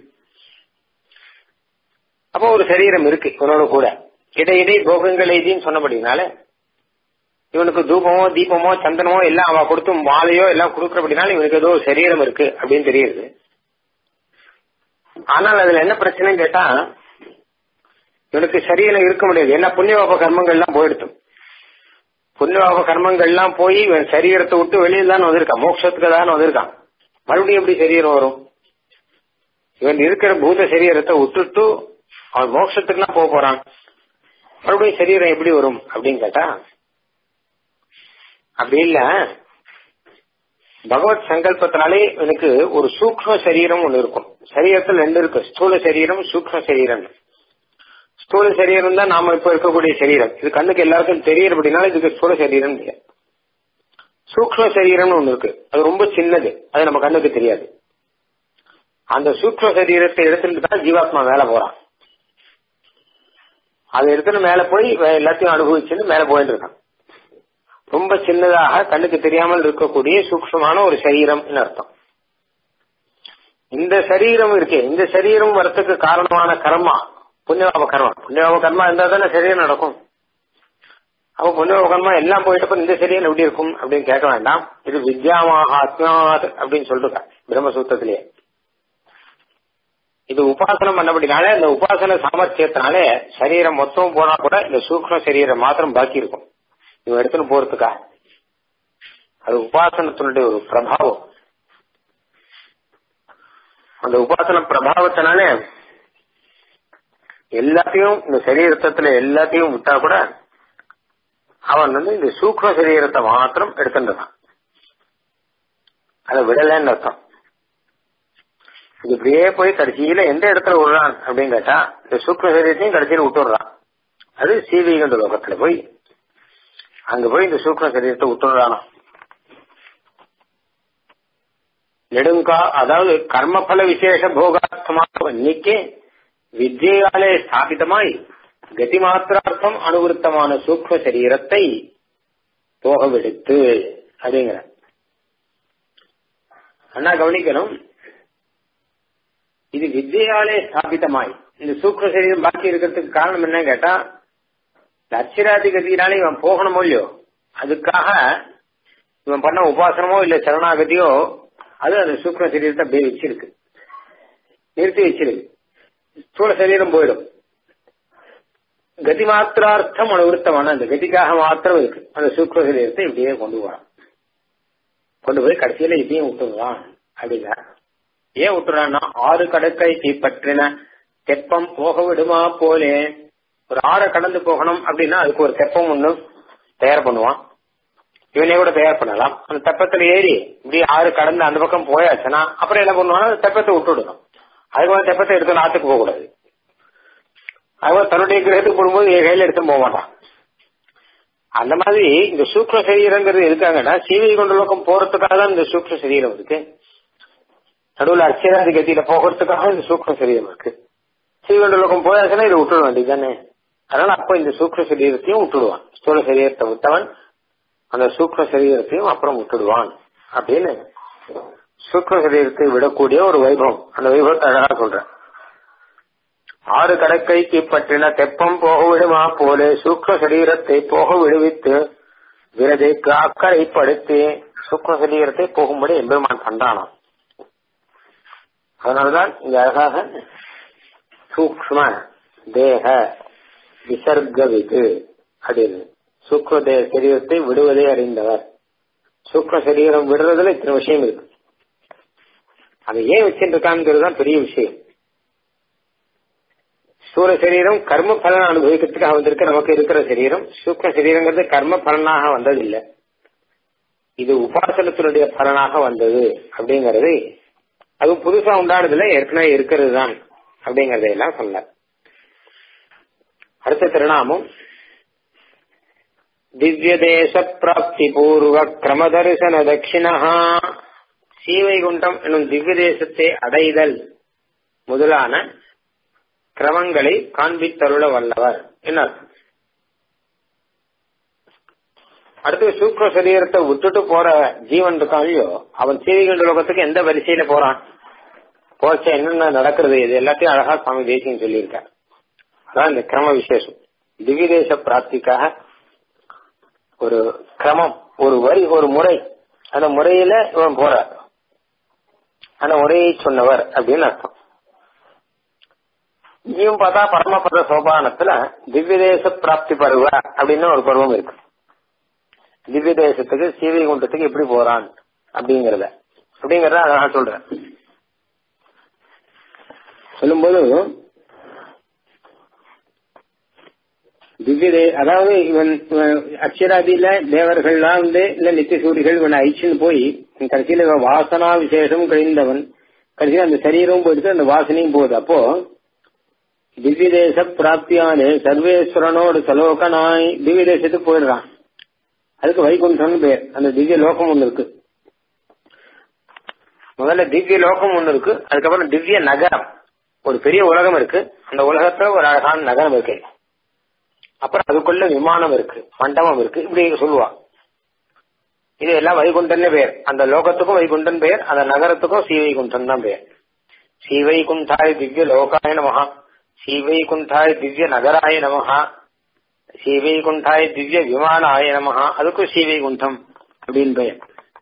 அப்போ ஒரு சரீரம் இருக்கு இவனோட கூட இடையிடை போகங்கள் எதின்னு சொன்னபடினால இவனுக்கு தூபமோ தீபமோ சந்தனமோ எல்லாம் அவ கொடுத்து மாலையோ எல்லாம் கொடுக்கறபடினால இவனுக்கு ஏதோ சரீரம் இருக்கு அப்படின்னு தெரியுது ஆனால் அதுல என்ன பிரச்சனைன்னு கேட்டா இவனுக்கு சரீரம் இருக்க முடியாது என்ன புண்ணியபாப கர்மங்கள்லாம் போயிடுத்து புண்ணியபாப கர்மங்கள்லாம் போய் இவன் சரீரத்தை விட்டு வெளியில் தான் வந்திருக்கான் மோட்சத்துக்கு தான் வந்திருக்கான் மறுபடியும் எப்படி சரீரம் வரும் இவன் இருக்கிற பூத சரீரத்தை விட்டுட்டு அவன் மோட்சத்துக்குலாம் போக போறான் மறுபடியும் சரீரம் எப்படி வரும் அப்படின்னு கேட்டா அப்படி இல்ல பகவத் சங்கல்பத்தினாலே எனக்கு ஒரு சூக்ம சரீரம் ஒண்ணு இருக்கும் சரீரத்தில் ரெண்டு இருக்கு ஸ்தூல சரீரம் சூக்ம சரீரம் ஸ்தூல சரீரம் தான் நாம இப்ப இருக்கக்கூடிய சரீரம் இது கண்ணுக்கு எல்லாருக்கும் தெரியறபடினால இதுக்கு ஸ்தூல சரீரம் சூக்ம சரீரம்னு ஒண்ணு இருக்கு அது ரொம்ப சின்னது அது நம்ம கண்ணுக்கு தெரியாது அந்த சூக்ம சரீரத்தை எடுத்துட்டு தான் ஜீவாத்மா வேலை போறான் அதை எடுத்துன்னு மேல போய் எல்லாத்தையும் அனுபவிச்சுன்னு மேல போயிட்டு இருக்கான் ரொம்ப சின்னதாக கண்ணுக்கு தெரியாமல் இருக்கக்கூடிய சூக்ஷமான ஒரு சரீரம் அர்த்தம் இந்த சரீரம் இருக்கே இந்த சரீரம் வரத்துக்கு காரணமான கர்மா புண்ணியபாப கர்மா புண்ணியபாப கர்மா இருந்தா தானே சரீரம் நடக்கும் அப்ப புண்ணியபாப கர்மா எல்லாம் போயிட்டப்ப இந்த சரீரம் எப்படி இருக்கும் அப்படின்னு கேட்க வேண்டாம் இது வித்யாமாத்மாத் அப்படின்னு சொல்லிருக்க பிரம்மசூத்திரத்திலேயே இது உபாசனம் பண்ணபடினால இந்த உபாசன சாமர்த்தியத்தினாலே சரீரம் மொத்தம் போனா கூட இந்த சூக்ம சரீரம் மாத்திரம் பாக்கி இருக்கும் இவன் எடுத்துன்னு போறதுக்கா அது உபாசனத்தினுடைய ஒரு பிரபாவம் அந்த உபாசன பிரபாவத்தினால எல்லாத்தையும் இந்த சரீரத்துல எல்லாத்தையும் விட்டா கூட அவன் வந்து இந்த சூக்ம சரீரத்தை மாத்திரம் எடுத்துட்டான் அதை விடலன்னு அர்த்தம் இது இப்படியே போய் கடைசியில எந்த இடத்துல விடுறான் அப்படின்னு கேட்டா இந்த சூக்ம சரீரத்தையும் கடைசியில் விட்டுடுறான் அது சீவிகண்ட லோகத்துல போய் அங்க போய் இந்த சூக்ம சரீரத்தை விட்டுடுறானா நெடுங்கா அதாவது கர்மபல விசேஷ போகார்த்தமாக இன்னைக்கே வித்யாலே ஸ்தாபிதமாய் கதி மாத்திரார்த்தம் அனுவருத்தமான சூக்ம சரீரத்தை போகவெடுத்து அப்படிங்கிற அண்ணா கவனிக்கணும் இது வித்யாலே ஸ்தாபிதமாய் இந்த சூக்ம சரீரம் பாக்கி இருக்கிறதுக்கு காரணம் என்ன கேட்டா அச்சிராதி கதியினால இவன் போகணுமோ இல்லையோ அதுக்காக இவன் பண்ண உபாசனமோ இல்ல சரணாகதியோ அது அந்த சூக்ம சரீரத்தை அப்படியே வச்சிருக்கு நிறுத்தி வச்சிருக்கு ஸ்தூல சரீரம் போயிடும் கதி மாத்திரார்த்தம் அனுவருத்தமான அந்த கதிக்காக மாத்திரம் இருக்கு அந்த சூக்ம சரீரத்தை இப்படியே கொண்டு போறான் கொண்டு போய் கடைசியில இதையும் விட்டுறான் அப்படின்னா ஏன் விட்டுறான்னா ஆறு கடற்கை தீப்பற்றின தெப்பம் போக விடுமா போலே ஒரு ஆறை கடந்து போகணும் அப்படின்னா அதுக்கு ஒரு தெப்பம் ஒண்ணு தயார் பண்ணுவான் இவனே கூட தயார் பண்ணலாம் அந்த தெப்பத்துல ஏறி இப்படி ஆறு கடந்து அந்த பக்கம் போயாச்சுன்னா அப்புறம் என்ன பண்ணுவாங்க அந்த தெப்பத்தை விட்டுடணும் அதுக்கு தெப்பத்தை எடுத்து நாட்டுக்கு போக கூடாது அதுவும் தன்னுடைய கிரகத்துக்கு போடும்போது என் கையில எடுத்து போக மாட்டான் அந்த மாதிரி இந்த சூக்ம சரீரங்கிறது இருக்காங்கன்னா சீவை கொண்ட லோகம் போறதுக்காக தான் இந்த சூக்ம சரீரம் இருக்கு நடுவில் அச்சராதி கதியில போகிறதுக்காக இந்த சூக்ம சரீரம் இருக்கு சீவண்ட லோகம் போயாச்சுன்னா இதை விட்டுட வேண்டியது தானே அதனால அப்ப இந்த சூக்ம சரீரத்தையும் விட்டுடுவான் ஸ்தூல சரீரத்தை விட்டவன் அந்த சூக்ம சரீரத்தையும் அப்புறம் விட்டுடுவான் அப்படின்னு சூக்ம சரீரத்தை விடக்கூடிய ஒரு வைபவம் அந்த வைபவத்தை அழகா சொல்றேன் ஆறு கடற்கைக்கு பற்றின தெப்பம் போக விடுமா போல சூக்ம சரீரத்தை போக விடுவித்து விரதைக்கு அக்கறைப்படுத்தி சூக்ம சரீரத்தை போகும்படி எம்பெருமான் பண்றானாம் அதனால்தான் இங்க அழகாக சூக்ம தேக விசர்கவிது அப்படின்னு சூக்ம தேக சரீரத்தை விடுவதை அறிந்தவர் சூக்ம சரீரம் விடுறதுல இத்தனை விஷயம் இருக்கு அதை ஏன் வச்சுட்டு இருக்காங்கிறது தான் பெரிய விஷயம் சூர சரீரம் கர்ம பலனை அனுபவிக்கிறதுக்காக வந்திருக்க நமக்கு இருக்கிற சரீரம் சூக்ம சரீரங்கிறது கர்ம பலனாக வந்ததில்லை இது உபாசனத்தினுடைய பலனாக வந்தது அப்படிங்கறது அது புதுசா உண்டானதுல ஏற்கனவே இருக்கிறது தான் அப்படிங்கறதையெல்லாம் சொல்ல அடுத்த திருநாமம் திவ்ய தேச பிராப்தி பூர்வ கிரம தரிசன தட்சிணா சீவைகுண்டம் என்னும் திவ்ய தேசத்தை அடைதல் முதலான கிரமங்களை காண்பித்தருள வல்லவர் என்ன அடுத்து சூக்ம சரீரத்தை விட்டுட்டு போற ஜீவன் இருக்கான்லையோ அவன் சீவைகுண்ட லோகத்துக்கு எந்த வரிசையில போறான் போச்ச என்னென்ன நடக்கிறது இது எல்லாத்தையும் அழகா சுவாமி தேசியம் சொல்லியிருக்கார் அதான் இந்த கிரம விசேஷம் திவ்ய தேச பிராப்திக்காக ஒரு கிரமம் ஒரு வரி ஒரு முறை அந்த முறையில இவன் போறார் அந்த முறையை சொன்னவர் அப்படின்னு அர்த்தம் இங்கேயும் பார்த்தா பரமபத சோபானத்துல திவ்ய தேச பிராப்தி பருவ அப்படின்னு ஒரு பருவம் இருக்கு திவ்ய தேசத்துக்கு சீவை குண்டத்துக்கு எப்படி போறான் அப்படிங்கறத அப்படிங்கறத அழகா சொல்றேன் சொல்லும்போது திவ்ய அதாவது இவன் அக்ஷராதியில தேவர்கள்லாம் வந்து இல்ல நித்தியசூரிகள் இவன் ஐச்சுன்னு போய் கடைசியில இவன் வாசனா விசேஷம் கழிந்தவன் கடைசியில் அந்த சரீரமும் போயிடுது அந்த வாசனையும் போகுது அப்போ திவ்ய தேச பிராப்தியானு சர்வேஸ்வரனோடு சலோகனாய் திவ்ய தேசத்துக்கு போயிடுறான் அதுக்கு வைகுண்டம்னு பேர் அந்த திவ்ய லோகம் ஒண்ணு இருக்கு முதல்ல திவ்ய லோகம் ஒண்ணு இருக்கு அதுக்கப்புறம் திவ்ய நகரம் ஒரு பெரிய உலகம் இருக்கு அந்த உலகத்துல ஒரு அழகான நகரம் இருக்கு அப்புறம் அதுக்குள்ள விமானம் இருக்கு மண்டபம் இருக்கு இப்படி சொல்லுவா இது எல்லாம் வைகுண்டன்னு பேர் அந்த லோகத்துக்கும் வைகுண்டன் பேர் அந்த நகரத்துக்கும் ஸ்ரீவைகுண்டன் தான் பேர் ஸ்ரீவைகுண்டாய் திவ்ய லோகாய நமஹா ஸ்ரீவைகுண்டாய் திவ்ய நகராய நமஹா ஸ்ரீவைகுண்டாய் திவ்ய விமானாய நமஹா அதுக்கும் ஸ்ரீவைகுண்டம் அப்படின்னு பெயர்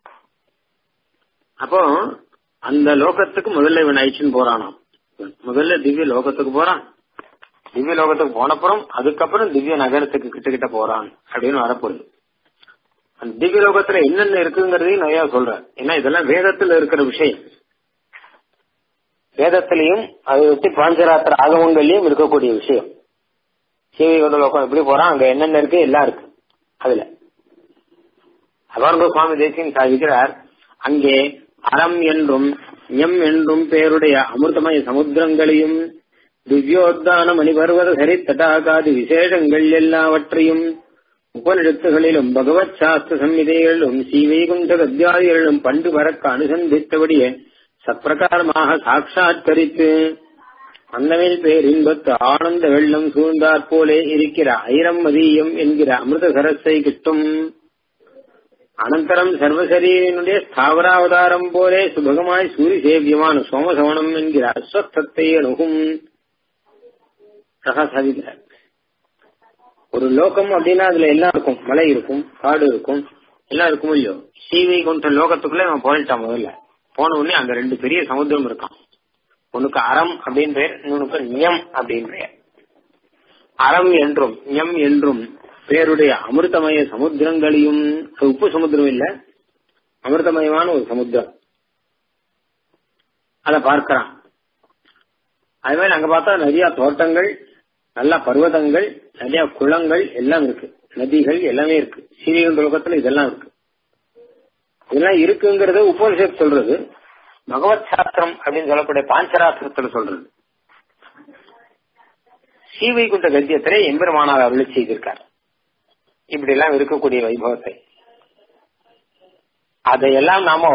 அப்போ அந்த லோகத்துக்கு முதல்ல இவன் அழிச்சுன்னு போறானாம் முதல்ல திவ்ய லோகத்துக்கு போறான் திவ்ய லோகத்துக்கு போனப்புறம் அதுக்கப்புறம் திவ்ய நகரத்துக்கு கிட்ட கிட்ட போறான் அப்படின்னு வரப்போகுது அந்த திவ்ய லோகத்துல என்னென்ன இருக்குங்கிறதையும் நிறைய சொல்றேன் ஏன்னா இதெல்லாம் வேதத்துல இருக்கிற விஷயம் வேதத்திலையும் அதை விட்டு பாஞ்சராத்திர ஆகமங்கள்லயும் இருக்கக்கூடிய விஷயம் சீவைகுண்ட லோகம் எப்படி போறான் அங்க என்னென்ன இருக்கு எல்லாம் இருக்கு அதுல அபார்க சுவாமி தேசியம் சாதிக்கிறார் அங்கே அறம் என்றும் எம் என்றும் பேருடைய அமிர்தமய சமுத்திரங்களையும் திவ்யோத்தான மணிபர்வத சரி தடாகாதி விசேஷங்கள் எல்லாவற்றையும் உபனிடத்துகளிலும் பகவத் சாஸ்திர சம்மிதைகளிலும் ஸ்ரீவைகுண்ட கத்தியாதிகளிலும் பண்டு பறக்க அனுசந்தித்தபடியே சப்பிரகாரமாக சாட்சாத்கரித்து அந்தமில் பேர் இன்பத்து ஆனந்த வெள்ளம் சூழ்ந்தாற் போலே இருக்கிற ஐரம் மதியம் என்கிற அமிர்த சரஸை கிட்டும் அனந்தரம் சர்வசரீரனுடைய ஸ்தாவராவதாரம் போலே சுபகமாய் சூரிய சேவியமான சோமசவனம் என்கிற அஸ்வஸ்தத்தை அணுகும் சாதிக்கிறார் ஒரு லோகம் அப்படின்னா அதுல எல்லாம் இருக்கும் மலை இருக்கும் காடு இருக்கும் எல்லாம் இருக்கும் இல்லையோ சீவை கொண்ட லோகத்துக்குள்ள இவன் போயிட்டான் முதல்ல போன உடனே அங்க ரெண்டு பெரிய சமுத்திரம் இருக்கான் ஒண்ணுக்கு அறம் அப்படின்னு பெயர் இன்னொன்னுக்கு நியம் அப்படின்னு பெயர் அறம் என்றும் நியம் என்றும் பேருடைய அமிர்தமய சமுத்திரங்களையும் உப்பு சமுத்திரம் இல்ல அமிர்தமயமான ஒரு சமுத்திரம் அத பார்க்கிறான் அது மாதிரி அங்க பார்த்தா நிறைய தோட்டங்கள் நல்ல பர்வதங்கள் நிறைய குளங்கள் எல்லாம் இருக்கு நதிகள் எல்லாமே இருக்கு சீரியல் லோகத்துல இதெல்லாம் இருக்கு இதெல்லாம் இருக்குங்கிறது உபனிஷத் சொல்றது பகவத் சாஸ்திரம் அப்படின்னு சொல்லக்கூடிய பாஞ்சராத்திரத்துல சொல்றது ஸ்ரீவைகுண்ட கத்தியத்திலே எம்பெருமானார் அருளி செய்திருக்கார் இப்படி எல்லாம் இருக்கக்கூடிய வைபவத்தை அதையெல்லாம் நாம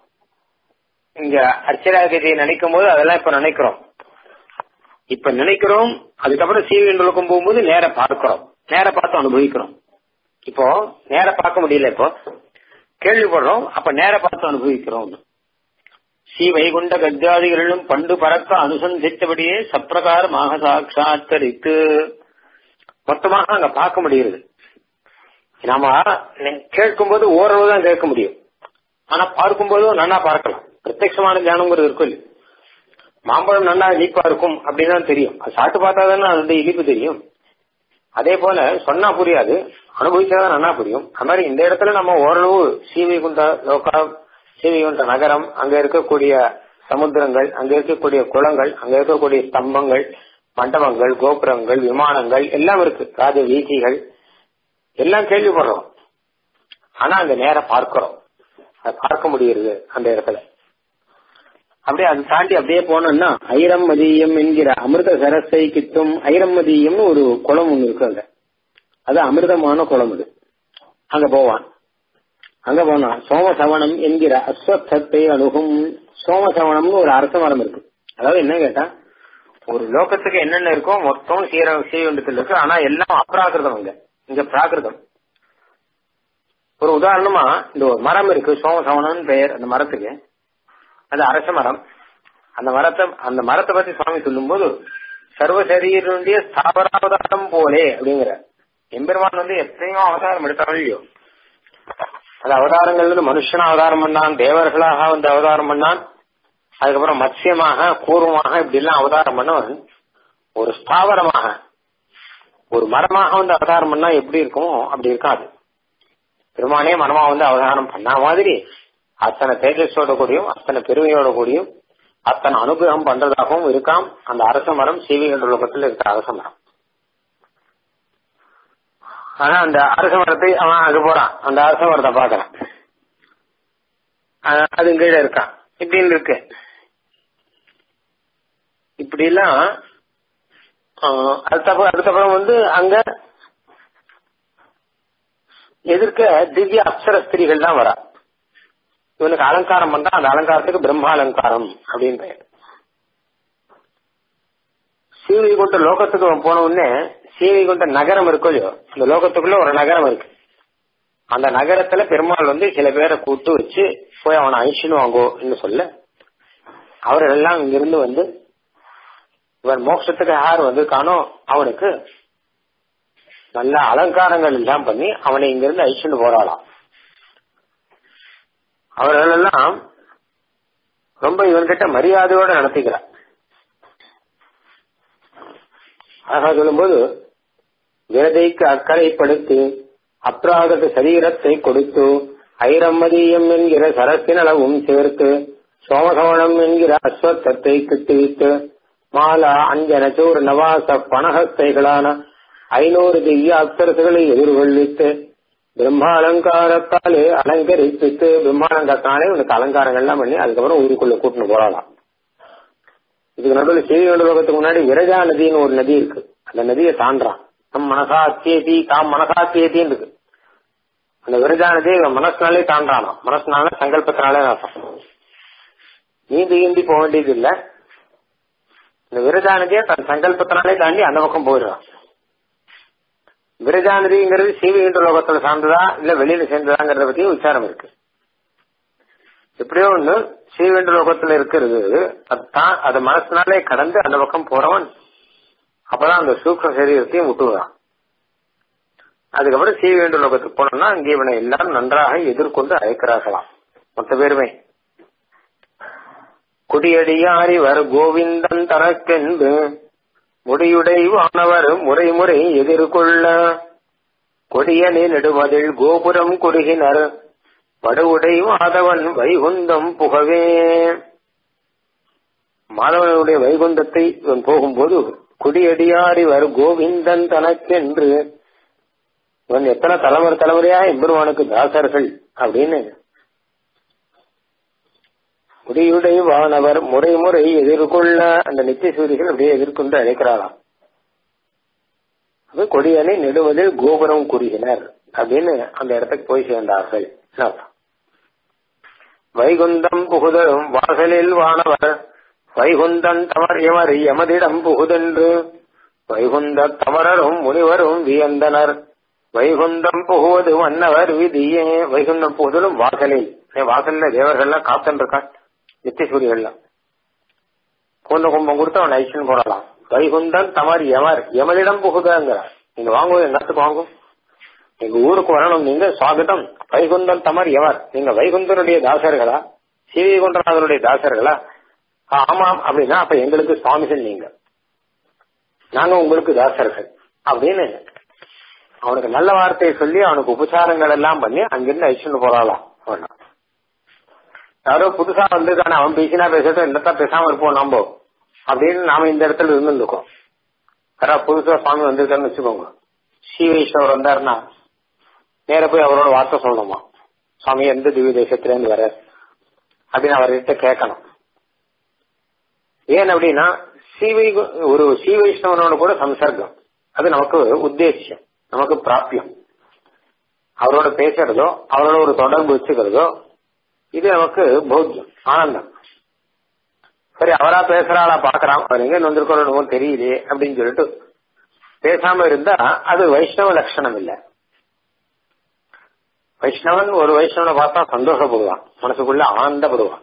இங்க அர்ச்சராகதியை நினைக்கும் போது அதெல்லாம் இப்ப நினைக்கிறோம் இப்ப நினைக்கிறோம் அதுக்கப்புறம் சீவியங்களுக்கும் போகும்போது நேர பார்க்கிறோம் நேர பார்த்து அனுபவிக்கிறோம் இப்போ நேர பார்க்க முடியல இப்போ கேள்விப்படுறோம் அப்ப நேர பார்த்து அனுபவிக்கிறோம் ஸ்ரீ வைகுண்ட கத்தியாதிகளிலும் பண்டு பறக்க அனுசந்தித்தபடியே சப்பிரகாரமாக சாட்சாத்தரித்து மொத்தமாக அங்க பார்க்க முடியுது நாம கேட்கும்போது ஓரளவு தான் கேட்க முடியும் ஆனா பார்க்கும்போதும் நன்னா பார்க்கலாம் பிரத்யமான தியானங்கிறது இருக்கும் இல்லை மாம்பழம் நல்லா இனிப்பா இருக்கும் அப்படின்னு தான் தெரியும் அது சாப்பிட்டு பார்த்தா தானே அதோட இனிப்பு தெரியும் அதே போல சொன்னா புரியாது அனுபவிச்சாதான் நல்லா புரியும் அது மாதிரி இந்த இடத்துல நம்ம ஓரளவு சீவைகுண்ட லோகா சீவைகுண்ட நகரம் அங்க இருக்கக்கூடிய சமுத்திரங்கள் அங்க இருக்கக்கூடிய குளங்கள் அங்க இருக்கக்கூடிய ஸ்தம்பங்கள் மண்டபங்கள் கோபுரங்கள் விமானங்கள் எல்லாம் இருக்கு ராஜ வீதிகள் எல்லாம் கேள்விப்படுறோம் ஆனா அங்க நேரம் பார்க்கிறோம் அதை பார்க்க முடியுது அந்த இடத்துல அப்படியே அதை தாண்டி அப்படியே போனோம்னா ஐரம் மதியம் என்கிற அமிர்த சரஸை கித்தும் ஐரம் மதியம்னு ஒரு குளம் ஒண்ணு இருக்கு அங்க அது அமிர்தமான குளம் அது அங்க போவான் அங்க போனா சோமசவனம் என்கிற அஸ்வத்தத்தை அணுகும் சோமசவனம்னு ஒரு அரச மரம் இருக்கு அதாவது என்ன கேட்டா ஒரு லோகத்துக்கு என்னென்ன இருக்கோ மொத்தம் சீர சீவண்டத்தில் இருக்கு ஆனா எல்லாம் அப்ராகிருதம் அங்க இங்க பிராகிருதம் ஒரு உதாரணமா இந்த ஒரு மரம் இருக்கு சோமசவனம்னு பெயர் அந்த மரத்துக்கு அது அரச மரம் அந்த மரத்தை அந்த மரத்தை பத்தி சுவாமி சொல்லும்போது சர்வசரீரனுடைய ஸ்தாபராவதாரம் போலே அப்படிங்கிற எம்பெருமான் வந்து எத்தனையோ அவதாரம் எடுத்தாலும் இல்லையோ அது அவதாரங்கள் மனுஷன அவதாரம் பண்ணான் தேவர்களாக வந்து அவதாரம் பண்ணான் அதுக்கப்புறம் மத்சியமாக கூர்வமாக இப்படி எல்லாம் அவதாரம் பண்ணவன் ஒரு ஸ்தாவரமாக ஒரு மரமாக வந்து அவதாரம் பண்ணா எப்படி இருக்குமோ அப்படி இருக்காது பெருமானே மரமா வந்து அவதாரம் பண்ண மாதிரி அத்தனை தேஜஸோட கூடியும் அத்தனை பெருமையோட கூடியும் அத்தனை அனுகிரகம் பண்றதாகவும் இருக்காம் அந்த அரச மரம் சீவிகண்ட லோகத்தில் இருக்கிற அரச மரம் ஆனா அந்த அரச மரத்தை அவன் அங்க போறான் அந்த அரச மரத்தை பாக்குறான் அது கீழே இருக்கான் இப்படின்னு இருக்கு இப்படி எல்லாம் அதுக்கப்புறம் அதுக்கப்புறம் வந்து அங்க எதிர்க்க திவ்ய அப்சர ஸ்திரீகள் தான் வரா இவனுக்கு அலங்காரம் பண்றா அந்த அலங்காரத்துக்கு பிரம்மா அலங்காரம் அப்படின்னு பெயர் சீவை கொண்ட லோகத்துக்கு அவன் போன உடனே ஸ்ரீவைகுண்ட நகரம் இருக்கும் இல்லையோ இந்த லோகத்துக்குள்ள ஒரு நகரம் இருக்கு அந்த நகரத்துல பெருமாள் வந்து சில பேரை கூட்டு வச்சு போய் அவனை அழிச்சுன்னு வாங்கோன்னு சொல்ல அவர்கள் எல்லாம் இங்கிருந்து வந்து இவன் மோட்சத்துக்கு யார் வந்திருக்கானோ அவனுக்கு நல்ல அலங்காரங்கள் எல்லாம் பண்ணி அவனை இங்கிருந்து அழிச்சுன்னு போறாளாம் அவர்கள் எல்லாம் ரொம்ப இவன்கிட்ட மரியாதையோட நடத்திக்கிறார் அழகா சொல்லும்போது விரதைக்கு அக்கறைப்படுத்தி அப்ராகத சரீரத்தை கொடுத்து ஐரம்மதியம் என்கிற சரத்தினளவும் சேர்த்து சோமசவணம் என்கிற அஸ்வத்தத்தை கிட்டுவித்து மாலா அஞ்சன சூர் நவாச பணஹஸ்தைகளான ஐநூறு திவ்ய அப்சரசுகளை எதிர்கொள்ளித்து பிரம்மா அலங்காரத்தாலே அலங்கரிப்பித்து பிரம்மாலங்காரத்தாலே உனக்கு அலங்காரங்கள்லாம் பண்ணி அதுக்கப்புறம் ஊருக்குள்ள கூட்டின்னு போறாளாம் இதுக்கு நடுவில் சீவியோட லோகத்துக்கு முன்னாடி விரஜா நதின்னு ஒரு நதி இருக்கு அந்த நதியை தாண்டான் நம் மனசா அத்தியதி காம் மனசா அத்தியத்தின்னு இருக்கு அந்த விரஜா நதியை இவன் மனசுனாலே தாண்டானாம் மனசுனால சங்கல்பத்தினாலே நாசம் நீந்தி நீந்தி போக வேண்டியது இல்ல இந்த விரஜா நதியை தன் சங்கல்பத்தினாலே தாண்டி அந்த பக்கம் போயிடுறான் விரஜா நதிங்கிறது சீவிகின்ற லோகத்துல சார்ந்ததா இல்ல வெளியில சேர்ந்ததாங்கிறத பத்தியும் விசாரம் இருக்கு எப்படியோ ஒண்ணு சீவென்ற லோகத்துல இருக்கிறது அதுதான் அது மனசுனாலே கடந்து அந்த பக்கம் போறவன் அப்பதான் அந்த சூக்ம சரீரத்தையும் விட்டுவிடான் அதுக்கப்புறம் சீவேண்ட லோகத்துக்கு போனோம்னா அங்கே இவனை எல்லாரும் நன்றாக எதிர்கொண்டு அழைக்கிறார்களாம் மொத்த பேருமே குடியடியாரிவர் கோவிந்தன் தனக்கென்று முடியுடை வானவர் முறை முறை எதிர்கொள்ள கொடியனே நெடுமதில் கோபுரம் குறுகினர் வடுவுடை மாதவன் வைகுந்தம் புகவே மாதவனுடைய வைகுந்தத்தை இவன் போகும்போது குடியடியாரிவர் கோவிந்தன் தனக்கென்று இவன் எத்தனை தலைமுறை தலைமுறையா எம்பெருமானுக்கு தாசர்கள் அப்படின்னு முடியுடை வானவர் முறை முறை எதிர்கொள்ள அந்த நித்திய சூரிகள் அப்படியே எதிர்கொண்டு அழைக்கிறாராம் அது கொடியனை நெடுவதில் கோபுரம் கூறுகினர் அப்படின்னு அந்த இடத்துக்கு போய் சேர்ந்தார்கள் வைகுந்தம் புகுதலும் வாசலில் வானவர் வைகுந்தன் தமர் எமர் எமதிடம் புகுதென்று வைகுந்த தமரரும் முனிவரும் வியந்தனர் வைகுந்தம் புகுவது மன்னவர் விதியே வைகுந்தம் புகுதலும் வாசலில் வாசல்ல தேவர்கள்லாம் காத்துன்னு இருக்கான் நித்தியசூரியெல்லாம் கூந்த கும்பம் கொடுத்து அவன் ஐஷன் போடலாம் வைகுந்தன் தமர் எமர் எமரிடம் புகுதங்கிறார் நீங்க வாங்குவோம் எங்கத்துக்கு வாங்கும் எங்க ஊருக்கு வரணும் நீங்க சுவாகதம் வைகுந்தன் தமர் எவர் நீங்க வைகுந்தனுடைய தாசர்களா ஸ்ரீவைகுண்டநாதனுடைய தாசர்களா ஆமாம் அப்படின்னா அப்ப எங்களுக்கு சுவாமிகள் நீங்க நாங்க உங்களுக்கு தாசர்கள் அப்படின்னு அவனுக்கு நல்ல வார்த்தையை சொல்லி அவனுக்கு உபச்சாரங்கள் எல்லாம் பண்ணி அங்கிருந்து ஐஷன் போறாளாம் அவனா யாரோ புதுசா வந்திருக்கானே அவன் பேசினா பேசட்டும் என்னத்தான் பேசாம இருப்போம் நம்ப அப்படின்னு நாம இந்த இடத்துல இருந்துருக்கோம் யாராவது புதுசா சுவாமி வந்திருக்காருன்னு வச்சுக்கோங்க ஸ்ரீ வைஷ்ணவர் வந்தாருன்னா நேர போய் அவரோட வார்த்தை சொல்லணுமா சுவாமி எந்த திவ்ய தேசத்துல இருந்து வர அப்படின்னு அவர்கிட்ட கேட்கணும் ஏன் அப்படின்னா சீவை ஒரு ஸ்ரீ வைஷ்ணவனோட கூட சம்சர்க்கம் அது நமக்கு உத்தேசியம் நமக்கு பிராப்தியம் அவரோட பேசுறதோ அவரோட ஒரு தொடர்பு வச்சுக்கிறதோ இது நமக்கு போக்கியம் ஆனந்தம் சரி அவரா பேசுறாளா பாக்குறான் அவர் எங்க வந்திருக்கணும் தெரியலையே அப்படின்னு சொல்லிட்டு பேசாம இருந்தா அது வைஷ்ணவ லட்சணம் இல்ல வைஷ்ணவன் ஒரு வைஷ்ணவனை பார்த்தா சந்தோஷப்படுவான் மனசுக்குள்ள ஆனந்தப்படுவான்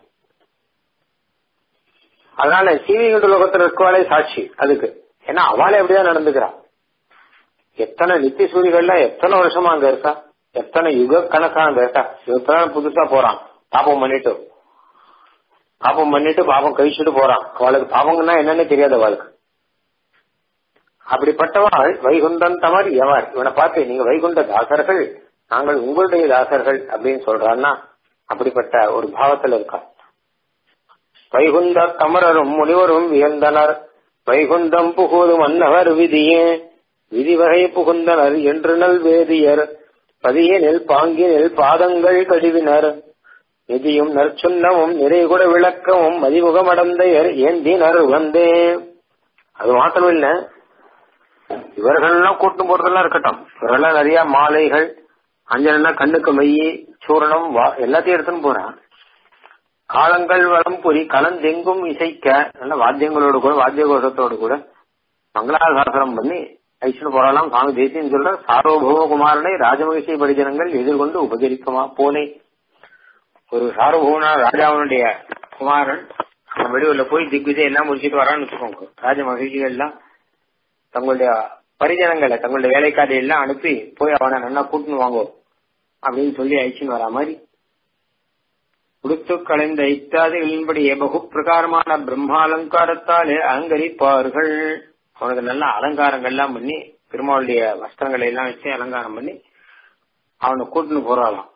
அதனால சீவிகுண்டு லோகத்தில் இருக்கவாளே சாட்சி அதுக்கு ஏன்னா அவளே அப்படிதான் நடந்துக்கிறான் எத்தனை நித்திய சூரிகள்ல எத்தனை வருஷமா அங்க இருக்கா எத்தனை யுக கணக்கா அங்க இருக்கா இவத்தான் புதுசா போறான் பாப்பம் பண்ணிட்டு பாப்பம் பண்ணிட்டு பாப்பம் கழிச்சுட்டு போறான் அவளுக்கு பாவங்கன்னா என்னன்னு தெரியாது அவளுக்கு அப்படிப்பட்டவாள் வைகுந்தன் தமர் எவர் இவனை பார்த்து நீங்க வைகுண்ட தாசர்கள் நாங்கள் உங்களுடைய தாசர்கள் அப்படின்னு சொல்றான்னா அப்படிப்பட்ட ஒரு பாவத்தில் இருக்கா வைகுந்த தமரரும் முனிவரும் வியந்தனர் வைகுந்தம் புகுவது மன்னவர் விதியே விதிவகை புகுந்தனர் என்று நல் வேதியர் பதியனில் பாங்கினில் பாதங்கள் கழுவினர் நிதியும் நற்சுன்னமும் நிறைகுட விளக்கமும் மதிமுகமடந்தையர் ஏந்தினர் வந்தே அது மாத்திரம் இல்ல இவர்கள்லாம் கூட்டம் போறதெல்லாம் இருக்கட்டும் இவரெல்லாம் நிறைய மாலைகள் அஞ்சனா கண்ணுக்கு மையி சூரணம் எல்லாத்தையும் எடுத்துன்னு போறான் காலங்கள் வளம் புரி கலந்தெங்கும் இசைக்க நல்ல வாத்தியங்களோடு கூட வாத்திய கோஷத்தோடு கூட மங்களாசாசனம் பண்ணி ஐஸ்வர போறாலாம் சுவாமி தேசியம் சொல்ற சார்வபௌம குமாரனை ராஜமகிஷி பரிஜனங்கள் எதிர்கொண்டு உபகரிக்குமா போலே ஒரு சார்வபௌம ராஜாவனுடைய குமாரன் அவன் வெளியூர்ல போய் திக்விஜை எல்லாம் முடிச்சிட்டு வரான்னு வச்சுக்கோங்க ராஜ மகிழ்ச்சிகள் எல்லாம் தங்களுடைய பரிஜனங்களை தங்களுடைய வேலைக்காரி எல்லாம் அனுப்பி போய் அவனை நல்லா கூட்டுன்னு வாங்கோ அப்படின்னு சொல்லி அழிச்சுன்னு வரா மாதிரி உடுத்து கலைந்த இத்தாதிகளின்படியே பகு பிரகாரமான பிரம்மாலங்காரத்தாலே அலங்கரிப்பார்கள் அவனுக்கு நல்ல அலங்காரங்கள்லாம் பண்ணி பெருமாளுடைய வஸ்திரங்களை எல்லாம் வச்சு அலங்காரம் பண்ணி அவனை கூட்டுன்னு போறாளாம்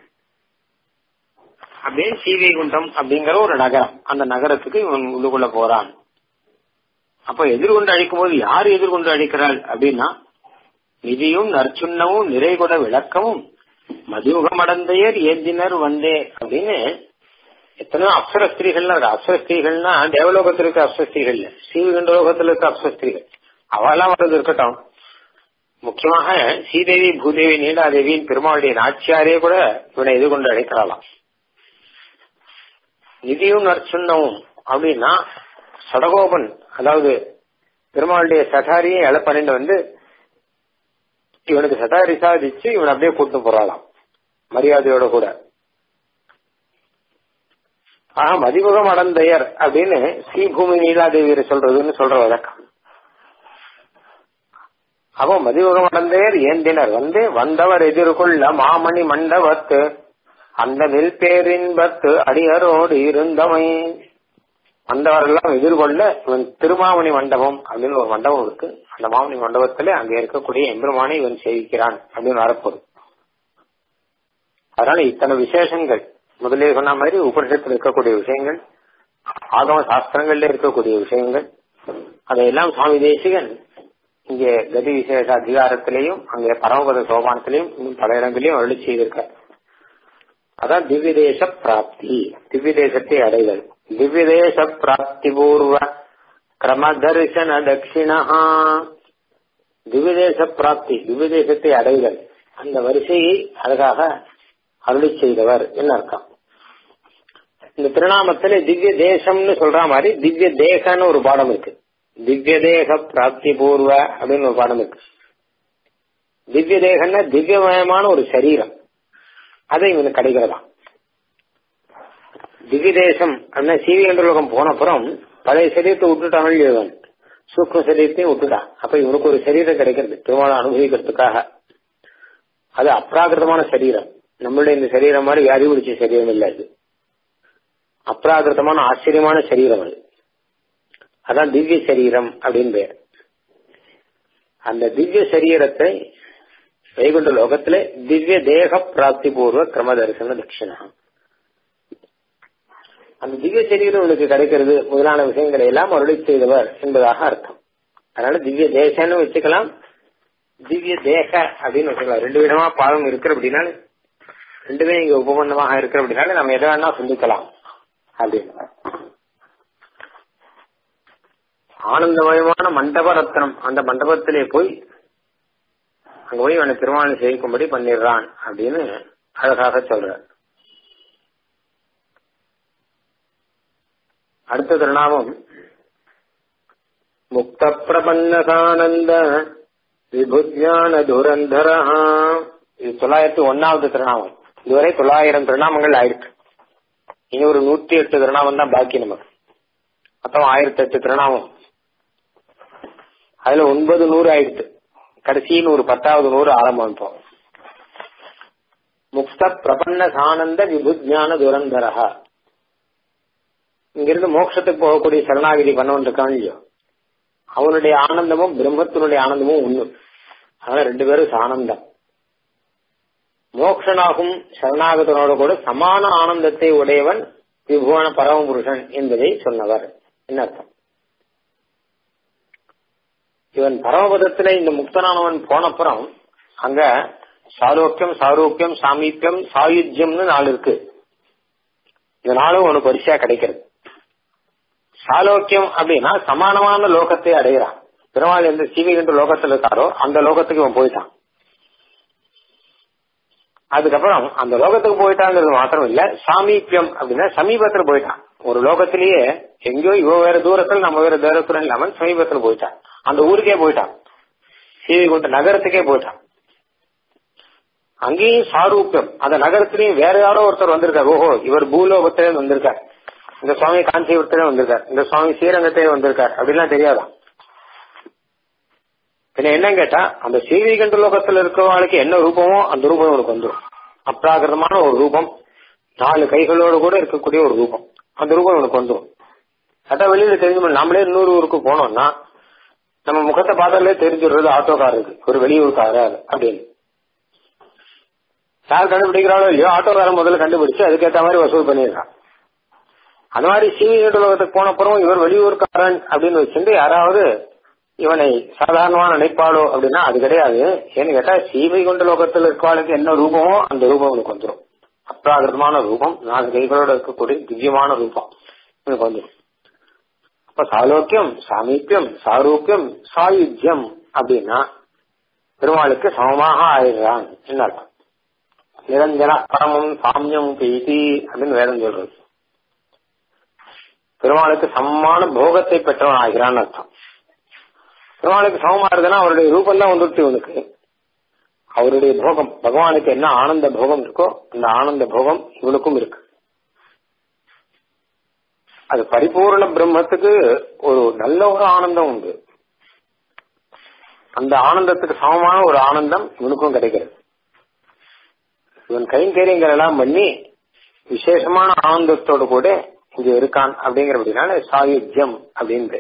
அப்படியே சீவைகுண்டம் அப்படிங்கிற ஒரு நகரம் அந்த நகரத்துக்கு இவன் உள்ளுக்குள்ள போறான் அப்ப எதிர்கொண்டு அழிக்கும் போது யார் எதிர்கொண்டு அழிக்கிறாள் அப்படின்னா நிதியும் நற்சுண்ணமும் நிறைகொட விளக்கமும் மதுயுகமடந்தையர் ஏந்தினர் வந்தே அப்படின்னு எத்தனையோ அப்சர ஸ்திரீகள்லாம் இருக்கு அப்சர ஸ்திரீகள்னா தேவலோகத்தில் இருக்க அப்சர ஸ்திரீகள் இல்ல சீவகண்ட லோகத்தில் இருக்க அப்சர ஸ்திரீகள் அவெல்லாம் வர்றது இருக்கட்டும் முக்கியமாக ஸ்ரீதேவி பூதேவி நீலாதேவியின் பெருமாளுடைய நாச்சியாரே கூட இவனை எதிர்கொண்டு அழைக்கிறாளாம் நிதியும் நற்சுண்ணமும் அப்படின்னா சடகோபன் அதாவது பெருமாளுடைய சட்டாரியை இழப்பணிந்து வந்து இவனுக்கு சட்டாரி சாதிச்சு இவன் அப்படியே கூட்டு போறாளாம் மரியாதையோட கூட ஆஹா மதிமுகம் அடந்தையர் அப்படின்னு ஸ்ரீபூமி நீலாதேவியரை சொல்றதுன்னு சொல்ற வழக்கம் அப்போ மதிமுகம் அடந்தையர் ஏந்தினர் வந்து வந்தவர் எதிர்கொள்ள மாமணி மண்டபத்து அந்த வில்பேரின்பத்து அடியரோடு இருந்தமை வந்தவரெல்லாம் எதிர்கொள்ள இவன் திருமாமணி மண்டபம் அப்படின்னு ஒரு மண்டபம் இருக்கு அந்த மாமணி மண்டபத்துல அங்க இருக்கக்கூடிய எம்பெருமானை இவன் சேவிக்கிறான் அப்படின்னு வரப்போகுது அதனால இத்தனை விசேஷங்கள் முதலே சொன்ன மாதிரி உபனிஷத்தில் இருக்கக்கூடிய விஷயங்கள் ஆகம சாஸ்திரங்கள்ல இருக்கக்கூடிய விஷயங்கள் அதையெல்லாம் சுவாமி தேசிகன் இங்கே கதி விசேஷ அதிகாரத்திலையும் அங்கே பரமபத சோபானத்திலையும் இன்னும் பல இடங்களையும் அருளி செய்திருக்கார் அதான் திவ்ய தேச பிராப்தி திவ்ய தேசத்தை அடைதல் திவ்ய தேச பிராப்தி பூர்வ கிரம தரிசன தட்சிணா திவ்ய தேச பிராப்தி திவ்ய தேசத்தை அடைதல் அந்த வரிசையை அழகாக அருளி செய்தவர் என்ன அர்த்தம் இந்த திருநாமத்துல திவ்ய தேசம்னு சொல்ற மாதிரி திவ்ய தேகன்னு ஒரு பாடம் இருக்கு திவ்ய தேக பிராப்தி பூர்வ அப்படின்னு ஒரு பாடம் இருக்கு திவ்ய தேகன்னா திவ்யமயமான ஒரு சரீரம் அது இவனுக்கு கிடைக்கிறதா திவ்ய தேசம் அப்படின்னா சீவி என்ற போன அப்புறம் பழைய சரீரத்தை விட்டுட்டான் இவன் சூக்ம சரீரத்தையும் விட்டுட்டான் அப்ப இவனுக்கு ஒரு சரீரம் கிடைக்கிறது திருமணம் அனுபவிக்கிறதுக்காக அது அப்ராகிருதமான சரீரம் நம்மளுடைய இந்த சரீரம் மாதிரி வியாதி பிடிச்ச சரீரம் இல்ல அது அப்ராகிருதமான ஆச்சரியமான சரீரம் அது அதான் திவ்ய சரீரம் அப்படின்னு பேர் அந்த திவ்ய சரீரத்தை வைகுண்ட லோகத்திலே திவ்ய தேக பிராப்தி பூர்வ கிரம தரிசன தட்சிணா அந்த திவ்ய சரீரம் உங்களுக்கு கிடைக்கிறது முதலான விஷயங்களை எல்லாம் அருளி செய்தவர் என்பதாக அர்த்தம் அதனால திவ்ய தேசன்னு வச்சுக்கலாம் திவ்ய தேக அப்படின்னு வச்சுக்கலாம் ரெண்டு விதமா பாதம் இருக்கிற அப்படின்னால ரெண்டுமே இங்க உபபந்தமாக இருக்கிற அப்படின்னால நம்ம எதை வேணா சொல்லிக்கலாம் அப்படின்னு ஆனந்தமயமான மண்டப ரத்னம் அந்த மண்டபத்திலே போய் அங்க போய் அவனை திருமணம் செய்யும்படி பண்ணிடுறான் அப்படின்னு அழகாக சொல்ற அடுத்த திருநாமம் முக்த பிரபன்னகானந்த விபுஜான துரந்தரா இது தொள்ளாயிரத்தி ஒன்னாவது திருநாமம் இதுவரை தொள்ளாயிரம் திருநாமங்கள் ஆயிருக்கு இனி ஒரு நூத்தி எட்டு திருநாமம் தான் பாக்கி நமக்கு மொத்தம் ஆயிரத்தி எட்டு திருநாமம் அதுல ஒன்பது நூறு ஆயிடுச்சு கடைசி நூறு பத்தாவது நூறு ஆரம்பம் இப்போ முக்த பிரபன்ன சானந்த விபுஜான துரந்தரா இங்கிருந்து மோட்சத்துக்கு போகக்கூடிய சரணாகிதி பண்ணவன் இருக்கான் இல்லையோ அவனுடைய ஆனந்தமும் பிரம்மத்தினுடைய ஆனந்தமும் ஒண்ணு அதனால ரெண்டு பேரும் ஆனந்தம் மோக்ஷனாகும் சரணாகதனோட கூட சமான ஆனந்தத்தை உடையவன் விபுவன பரமபுருஷன் என்பதை சொன்னவர் என்ன அர்த்தம் இவன் பரமபதத்துல இந்த முக்தனானவன் போனப்புறம் அங்க சாரோக்கியம் சாரூக்கியம் சாமீப்பியம் சாயுஜ்யம்னு நாலு இருக்கு இந்த நாளும் உனக்கு வரிசையா கிடைக்கிறது சாலோக்கியம் அப்படின்னா சமானமான லோகத்தை அடைகிறான் பெருமாள் எந்த சீவிகின்ற லோகத்தில் இருக்காரோ அந்த லோகத்துக்கு இவன் போயிட்டான் அதுக்கப்புறம் அந்த லோகத்துக்கு போயிட்டாங்கிறது மாத்திரம் இல்ல சாமீப்பியம் அப்படின்னா சமீபத்துல போயிட்டான் ஒரு லோகத்திலேயே எங்கேயோ இவ வேற தூரத்துல நம்ம வேற தூரத்துல இல்லாம சமீபத்துல போயிட்டான் அந்த ஊருக்கே போயிட்டான் சீவைகுண்ட நகரத்துக்கே போயிட்டான் அங்கேயும் சாரூப்பியம் அந்த நகரத்திலையும் வேற யாரோ ஒருத்தர் வந்திருக்காரு ஓஹோ இவர் பூலோகத்திலே வந்திருக்கார் இந்த சுவாமி காஞ்சிபுரத்திலே வந்திருக்கார் இந்த சுவாமி ஸ்ரீரங்கத்திலே வந்திருக்கார் அப்படிலாம் தெரியாதான் பின்ன என்ன கேட்டா அந்த ஸ்ரீவிகண்ட லோகத்துல இருக்கிறவங்களுக்கு என்ன ரூபமோ அந்த ரூபம் உனக்கு வந்துடும் அப்ராகிருதமான ஒரு ரூபம் நாலு கைகளோடு கூட இருக்கக்கூடிய ஒரு ரூபம் அந்த ரூபம் உனக்கு வந்துடும் அதான் வெளியில தெரிஞ்சு நம்மளே இன்னொரு ஊருக்கு போனோம்னா நம்ம முகத்தை பார்த்தாலே தெரிஞ்சிடுறது ஆட்டோக்காரருக்கு ஒரு வெளியூர்காரர் அப்படின்னு யார் கண்டுபிடிக்கிறாளோ இல்லையோ ஆட்டோக்காரன் முதல்ல கண்டுபிடிச்சு அதுக்கேற்ற மாதிரி வசூல் பண்ணிடுறான் அந்த மாதிரி சீவிகண்ட லோகத்துக்கு போன அப்புறம் இவர் வெளியூர்காரன் அப்படின்னு வச்சுட்டு யாராவது இவனை சாதாரணமான நினைப்பாளோ அப்படின்னா அது கிடையாது ஏன்னு கேட்டா சீவைகுண்ட லோகத்தில் இருக்கவாளுக்கு என்ன ரூபமோ அந்த ரூபம் உனக்கு வந்துடும் அப்ராகிருதமான ரூபம் நாலு கைகளோட இருக்கக்கூடிய திவ்யமான ரூபம் உனக்கு வந்துடும் அப்ப சாலோக்கியம் சாமீப்பியம் சாரூப்பியம் சாயுஜ்யம் அப்படின்னா பெருமாளுக்கு சமமாக ஆயிடுறான் என்ன அர்த்தம் நிரஞ்சன பரமம் சாமியம் பீதி அப்படின்னு வேதம் சொல்றது பெருமாளுக்கு சமமான போகத்தை பெற்றவன் ஆகிறான்னு அர்த்தம் பெருமாளுக்கு சமமா இருக்குன்னா அவருடைய ரூபம் தான் வந்துருச்சு இவனுக்கு அவருடைய போகம் பகவானுக்கு என்ன ஆனந்த போகம் இருக்கோ அந்த ஆனந்த போகம் இவனுக்கும் இருக்கு அது பரிபூர்ண பிரம்மத்துக்கு ஒரு நல்ல ஒரு ஆனந்தம் உண்டு அந்த ஆனந்தத்துக்கு சமமான ஒரு ஆனந்தம் இவனுக்கும் கிடைக்கிறது இவன் கைங்கரியங்கள் எல்லாம் பண்ணி விசேஷமான ஆனந்தத்தோடு கூட இங்க இருக்கான் அப்படிங்கிறபடினால சாயுஜ்யம் அப்படின்னு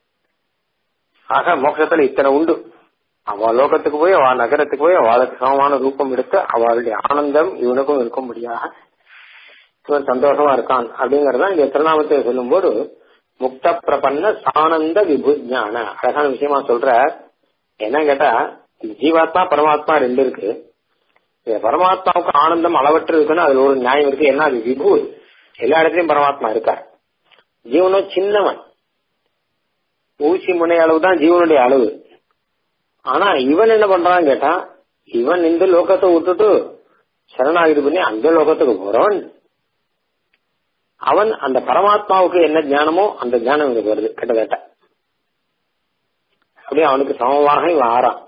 ஆக மோட்சத்துல இத்தனை உண்டு அவ லோகத்துக்கு போய் அவ நகரத்துக்கு போய் அவளுக்கு சமமான ரூபம் எடுத்து அவளுடைய ஆனந்தம் இவனுக்கும் இருக்க முடியாது இவன் சந்தோஷமா இருக்கான் அப்படிங்கறத இந்த திருநாமத்தை சொல்லும் போது முக்த பிரபன்ன சானந்த விபுஜான அழகான விஷயமா சொல்ற என்ன கேட்டா ஜீவாத்மா பரமாத்மா ரெண்டு இருக்கு பரமாத்மாவுக்கு ஆனந்தம் அளவற்று இருக்குன்னு அதுல ஒரு நியாயம் இருக்கு என்ன அது விபு எல்லா இடத்துலயும் பரமாத்மா இருக்கார் ஜீவனும் சின்னவன் ஊசி முனை அளவு தான் ஜீவனுடைய அளவு ஆனா இவன் என்ன பண்றான்னு கேட்டா இவன் இந்த லோகத்தை விட்டுட்டு சரணாகிது பண்ணி அந்த லோகத்துக்கு போறவன் அவன் அந்த பரமாத்மாவுக்கு என்ன ஞானமோ அந்த ஞானம் இவனுக்கு வருது கிட்டத்தட்ட அப்படியே அவனுக்கு சமமாக இவன் ஆறான்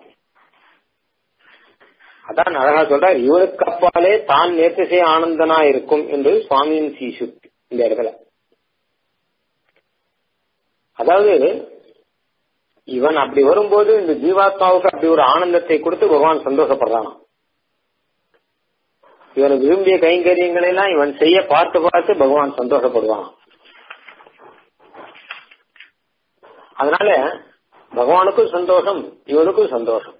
அதான் அழகா சொல்ற இவனுக்கு அப்பாலே தான் நேர்த்திசை ஆனந்தனா இருக்கும் என்று சுவாமியின் சீசு இந்த இடத்துல அதாவது இவன் அப்படி வரும்போது இந்த ஜீவாத்மாவுக்கு அப்படி ஒரு ஆனந்தத்தை கொடுத்து பகவான் சந்தோஷப்படுறான் இவனுக்கு விரும்பிய கைங்கரியங்களை எல்லாம் இவன் செய்ய பார்த்து பார்த்து பகவான் சந்தோஷப்படுவான் அதனால பகவானுக்கும் சந்தோஷம் இவனுக்கும் சந்தோஷம்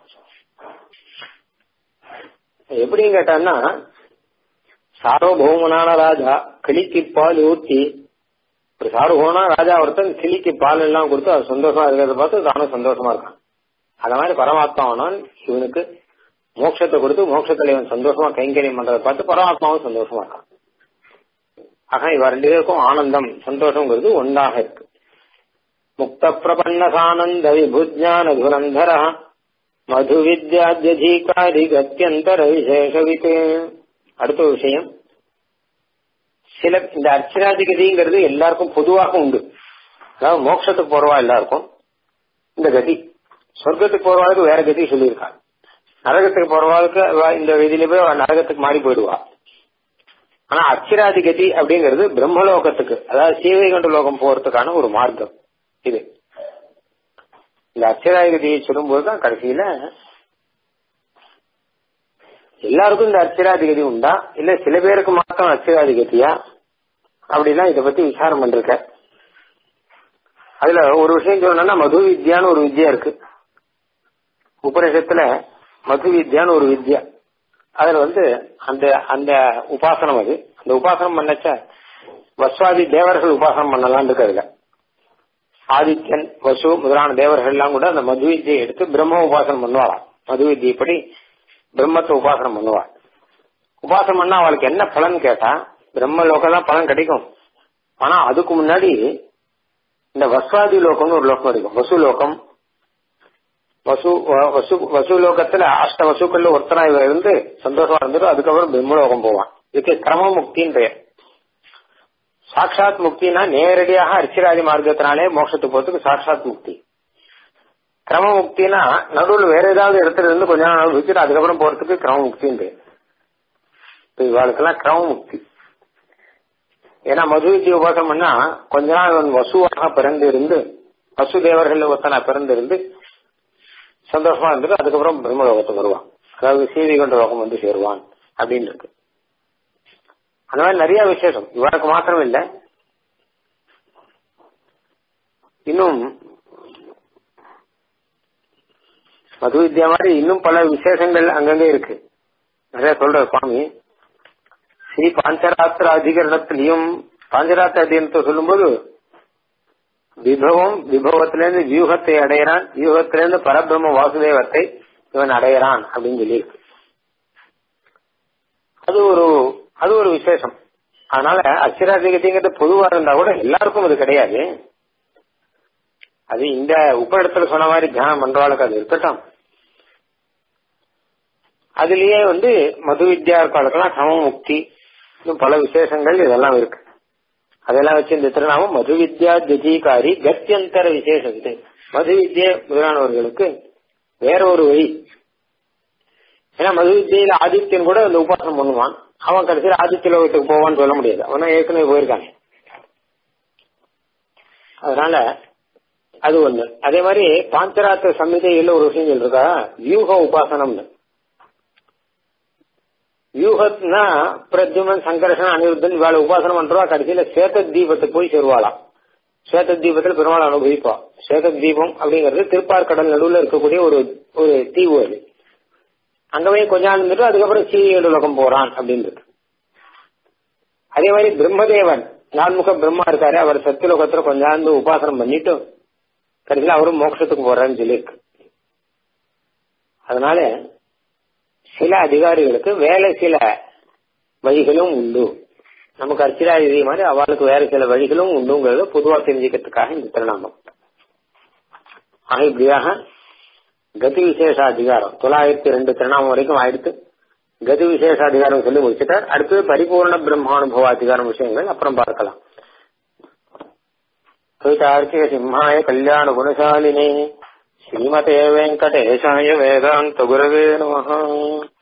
எப்படின்னு கேட்டான்னா சார்வபௌமனான ராஜா கிளிக்கு பால் ஊற்றி ஒரு சார்வபௌமனா ராஜா ஒருத்தன் கிளிக்கு பால் எல்லாம் கொடுத்து அது சந்தோஷமா இருக்கிறத பார்த்து தானும் சந்தோஷமா இருக்கான் அந்த மாதிரி பரமாத்மாவனான் இவனுக்கு மோட்சத்தை கொடுத்து மோட்சத்துல இவன் சந்தோஷமா கைங்கரியம் பண்றதை பார்த்து பரமாத்மாவும் சந்தோஷமா இருக்கான் ஆக இவ ரெண்டு பேருக்கும் ஆனந்தம் சந்தோஷங்கிறது ஒன்றாக இருக்கு முக்த பிரபன்னசானந்த விபுஜான துரந்தர மது வித்யாத்யதீகாரி கத்தியந்தர விசேஷவித்து அடுத்த விஷயம் சில இந்த அர்ச்சனாதிகதிங்கிறது எல்லாருக்கும் பொதுவாக உண்டு அதாவது மோட்சத்துக்கு போறவா எல்லாருக்கும் இந்த கதி சொர்க்கத்துக்கு போறவாளுக்கு வேற கதி சொல்லியிருக்காங்க நரகத்துக்கு போறவாளுக்கு இந்த விதியில போய் நரகத்துக்கு மாறி போயிடுவா ஆனா அச்சிராதி கதி அப்படிங்கிறது பிரம்மலோகத்துக்கு அதாவது சீவைகண்ட லோகம் போறதுக்கான ஒரு மார்க்கம் இது இந்த அச்சிராதி கதியை சொல்லும்போது தான் கடைசியில எல்லாருக்கும் இந்த அச்சிராதிகதி உண்டா இல்ல சில பேருக்கு மாத்திரம் அச்சிராதிகதியா அப்படிலாம் இத பத்தி விசாரம் பண்றக்க அதுல ஒரு விஷயம் சொல்லணும்னா மது வித்யான்னு ஒரு வித்யா இருக்கு உபநிஷத்துல மது வித்யான்னு ஒரு வித்யா அதுல வந்து அந்த அந்த உபாசனம் அது அந்த உபாசனம் பண்ணச்ச வஸ்வாதி தேவர்கள் உபாசனம் பண்ணலாம் இருக்கு அதுல ஆதித்யன் வசு முதலான தேவர்கள் எல்லாம் கூட அந்த மது வித்தியை எடுத்து பிரம்ம உபாசனம் பண்ணுவாளாம் மது வித்தியப்படி பிரம்மத்தை உபாசனம் பண்ணுவாள் உபாசனம் பண்ணா அவளுக்கு என்ன பலன் கேட்டா பிரம்ம லோகம் தான் பலன் கிடைக்கும் ஆனா அதுக்கு முன்னாடி இந்த வஸ்வாதி லோகம்னு ஒரு லோகம் இருக்கும் வசு லோகம் வசு வசு வசு லோகத்துல அஷ்ட வசுக்கள்ல ஒருத்தனா இவர் இருந்து சந்தோஷமா இருந்துட்டு அதுக்கப்புறம் பிரம்மலோகம் போவான் இதுக்கு கிரம முக்தின்னு பெயர் சாட்சாத் முக்தினா நேரடியாக அர்ச்சிராதி மார்க்கத்தினாலே மோட்சத்துக்கு போறதுக்கு சாட்சாத் முக்தி கிரம முக்தினா நடுவில் வேற ஏதாவது இடத்துல இருந்து கொஞ்ச நாள் அனுபவிச்சுட்டு அதுக்கப்புறம் போறதுக்கு கிரம முக்தின்னு இப்ப இவாளுக்கெல்லாம் கிரம முக்தி ஏன்னா மதுவித்தி உபாசம் பண்ணா கொஞ்ச நாள் அவன் வசுவாக பிறந்து இருந்து வசுதேவர்கள் ஒருத்தனா பிறந்து இருந்து சந்தோஷமா இருந்துட்டு அதுக்கப்புறம் பிரம்மலோகத்துக்கு வருவான் அதாவது சீவி கொண்ட லோகம் வந்து சேருவான் அப்படின்னு இருக்கு அந்த மாதிரி நிறைய விசேஷம் இவனுக்கு மாத்திரம் இல்ல இன்னும் மது வித்யா மாதிரி இன்னும் பல விசேஷங்கள் அங்கங்க இருக்கு நிறைய சொல்ற சுவாமி ஸ்ரீ பாஞ்சராத்திர அதிகரணத்திலையும் பாஞ்சராத்திர அதிகரணத்தை சொல்லும்போது விபவம் விபவத்திலிருந்து வியூகத்தை அடையிறான் வியூகத்திலிருந்து பரபிரம்ம வாசுதேவத்தை இவன் அடையிறான் அப்படின்னு சொல்லி அது ஒரு அது ஒரு விசேஷம் அதனால அச்சிராதிகத்தைங்கிறது பொதுவா இருந்தா கூட எல்லாருக்கும் அது கிடையாது அது இந்த உப இடத்துல சொன்ன மாதிரி தியானம் பண்றவாளுக்கு அது இருக்கட்டும் அதுலயே வந்து மது வித்யா இருக்காளுக்கெல்லாம் சம முக்தி இன்னும் பல விசேஷங்கள் இதெல்லாம் இருக்கு அதெல்லாம் வச்சு இந்த திருநாமம் மது வித்யா திதிகாரி கத்தியந்தர விசேஷம் இது மது வித்யா முதலானவர்களுக்கு வேற ஒரு வழி ஏன்னா மது வித்தியில ஆதித்யன் கூட அந்த உபாசனம் பண்ணுவான் அவன் கடைசியில் ஆதித்ய லோகத்துக்கு போவான்னு சொல்ல முடியாது அவன் ஏற்கனவே போயிருக்காங்க அதனால அது ஒண்ணு அதே மாதிரி பாஞ்சராத்திர சம்மிதையில ஒரு விஷயம் சொல்லிருக்கா வியூக உபாசனம்னு வியூகத்னா பிரத்யுமன் சங்கர்ஷன் அனிருத்தன் இவாள உபாசனம் பண்றவா கடைசியில சேத தீபத்துக்கு போய் சேருவாளாம் சேத தீபத்தில் பெருமாள் அனுபவிப்பா சேத தீபம் அப்படிங்கிறது திருப்பார்கடல் நடுவுல இருக்கக்கூடிய ஒரு ஒரு தீவு அது அங்க போய் கொஞ்ச நாள் இருந்துட்டு அதுக்கப்புறம் சீரியல் உலகம் போறான் அப்படின்னு அதே மாதிரி பிரம்மதேவன் நான்முக பிரம்மா இருக்காரு அவர் சத்தியலோகத்துல கொஞ்ச நாள் உபாசனம் பண்ணிட்டு கடைசியில் அவரும் மோட்சத்துக்கு போறான்னு சொல்லியிருக்கு அதனால சில அதிகாரிகளுக்கு வேலை சில வழிகளும் உண்டு நமக்கு அர்ச்சிராதி மாதிரி அவளுக்கு வேற சில வழிகளும் உண்டுங்கிறது பொதுவா தெரிஞ்சுக்கிறதுக்காக இந்த திருநாமம் ஆக இப்படியாக கதி விசேஷ அதிகாரம் தொள்ளாயிரத்தி ரெண்டு திருநாமம் வரைக்கும் ஆயிடுத்து கதி விசேஷ அதிகாரம் சொல்லி முடிச்சுட்டார் அடுத்தது பரிபூர்ண பிரம்மானுபவ அதிகாரம் விஷயங்கள் அப்புறம் பார்க்கலாம் கவிதார்த்திக சிம்ஹாய கல்யாண குணசாலினே ஸ்ரீமதே வெங்கடேசாய வேதாந்த குரவே நம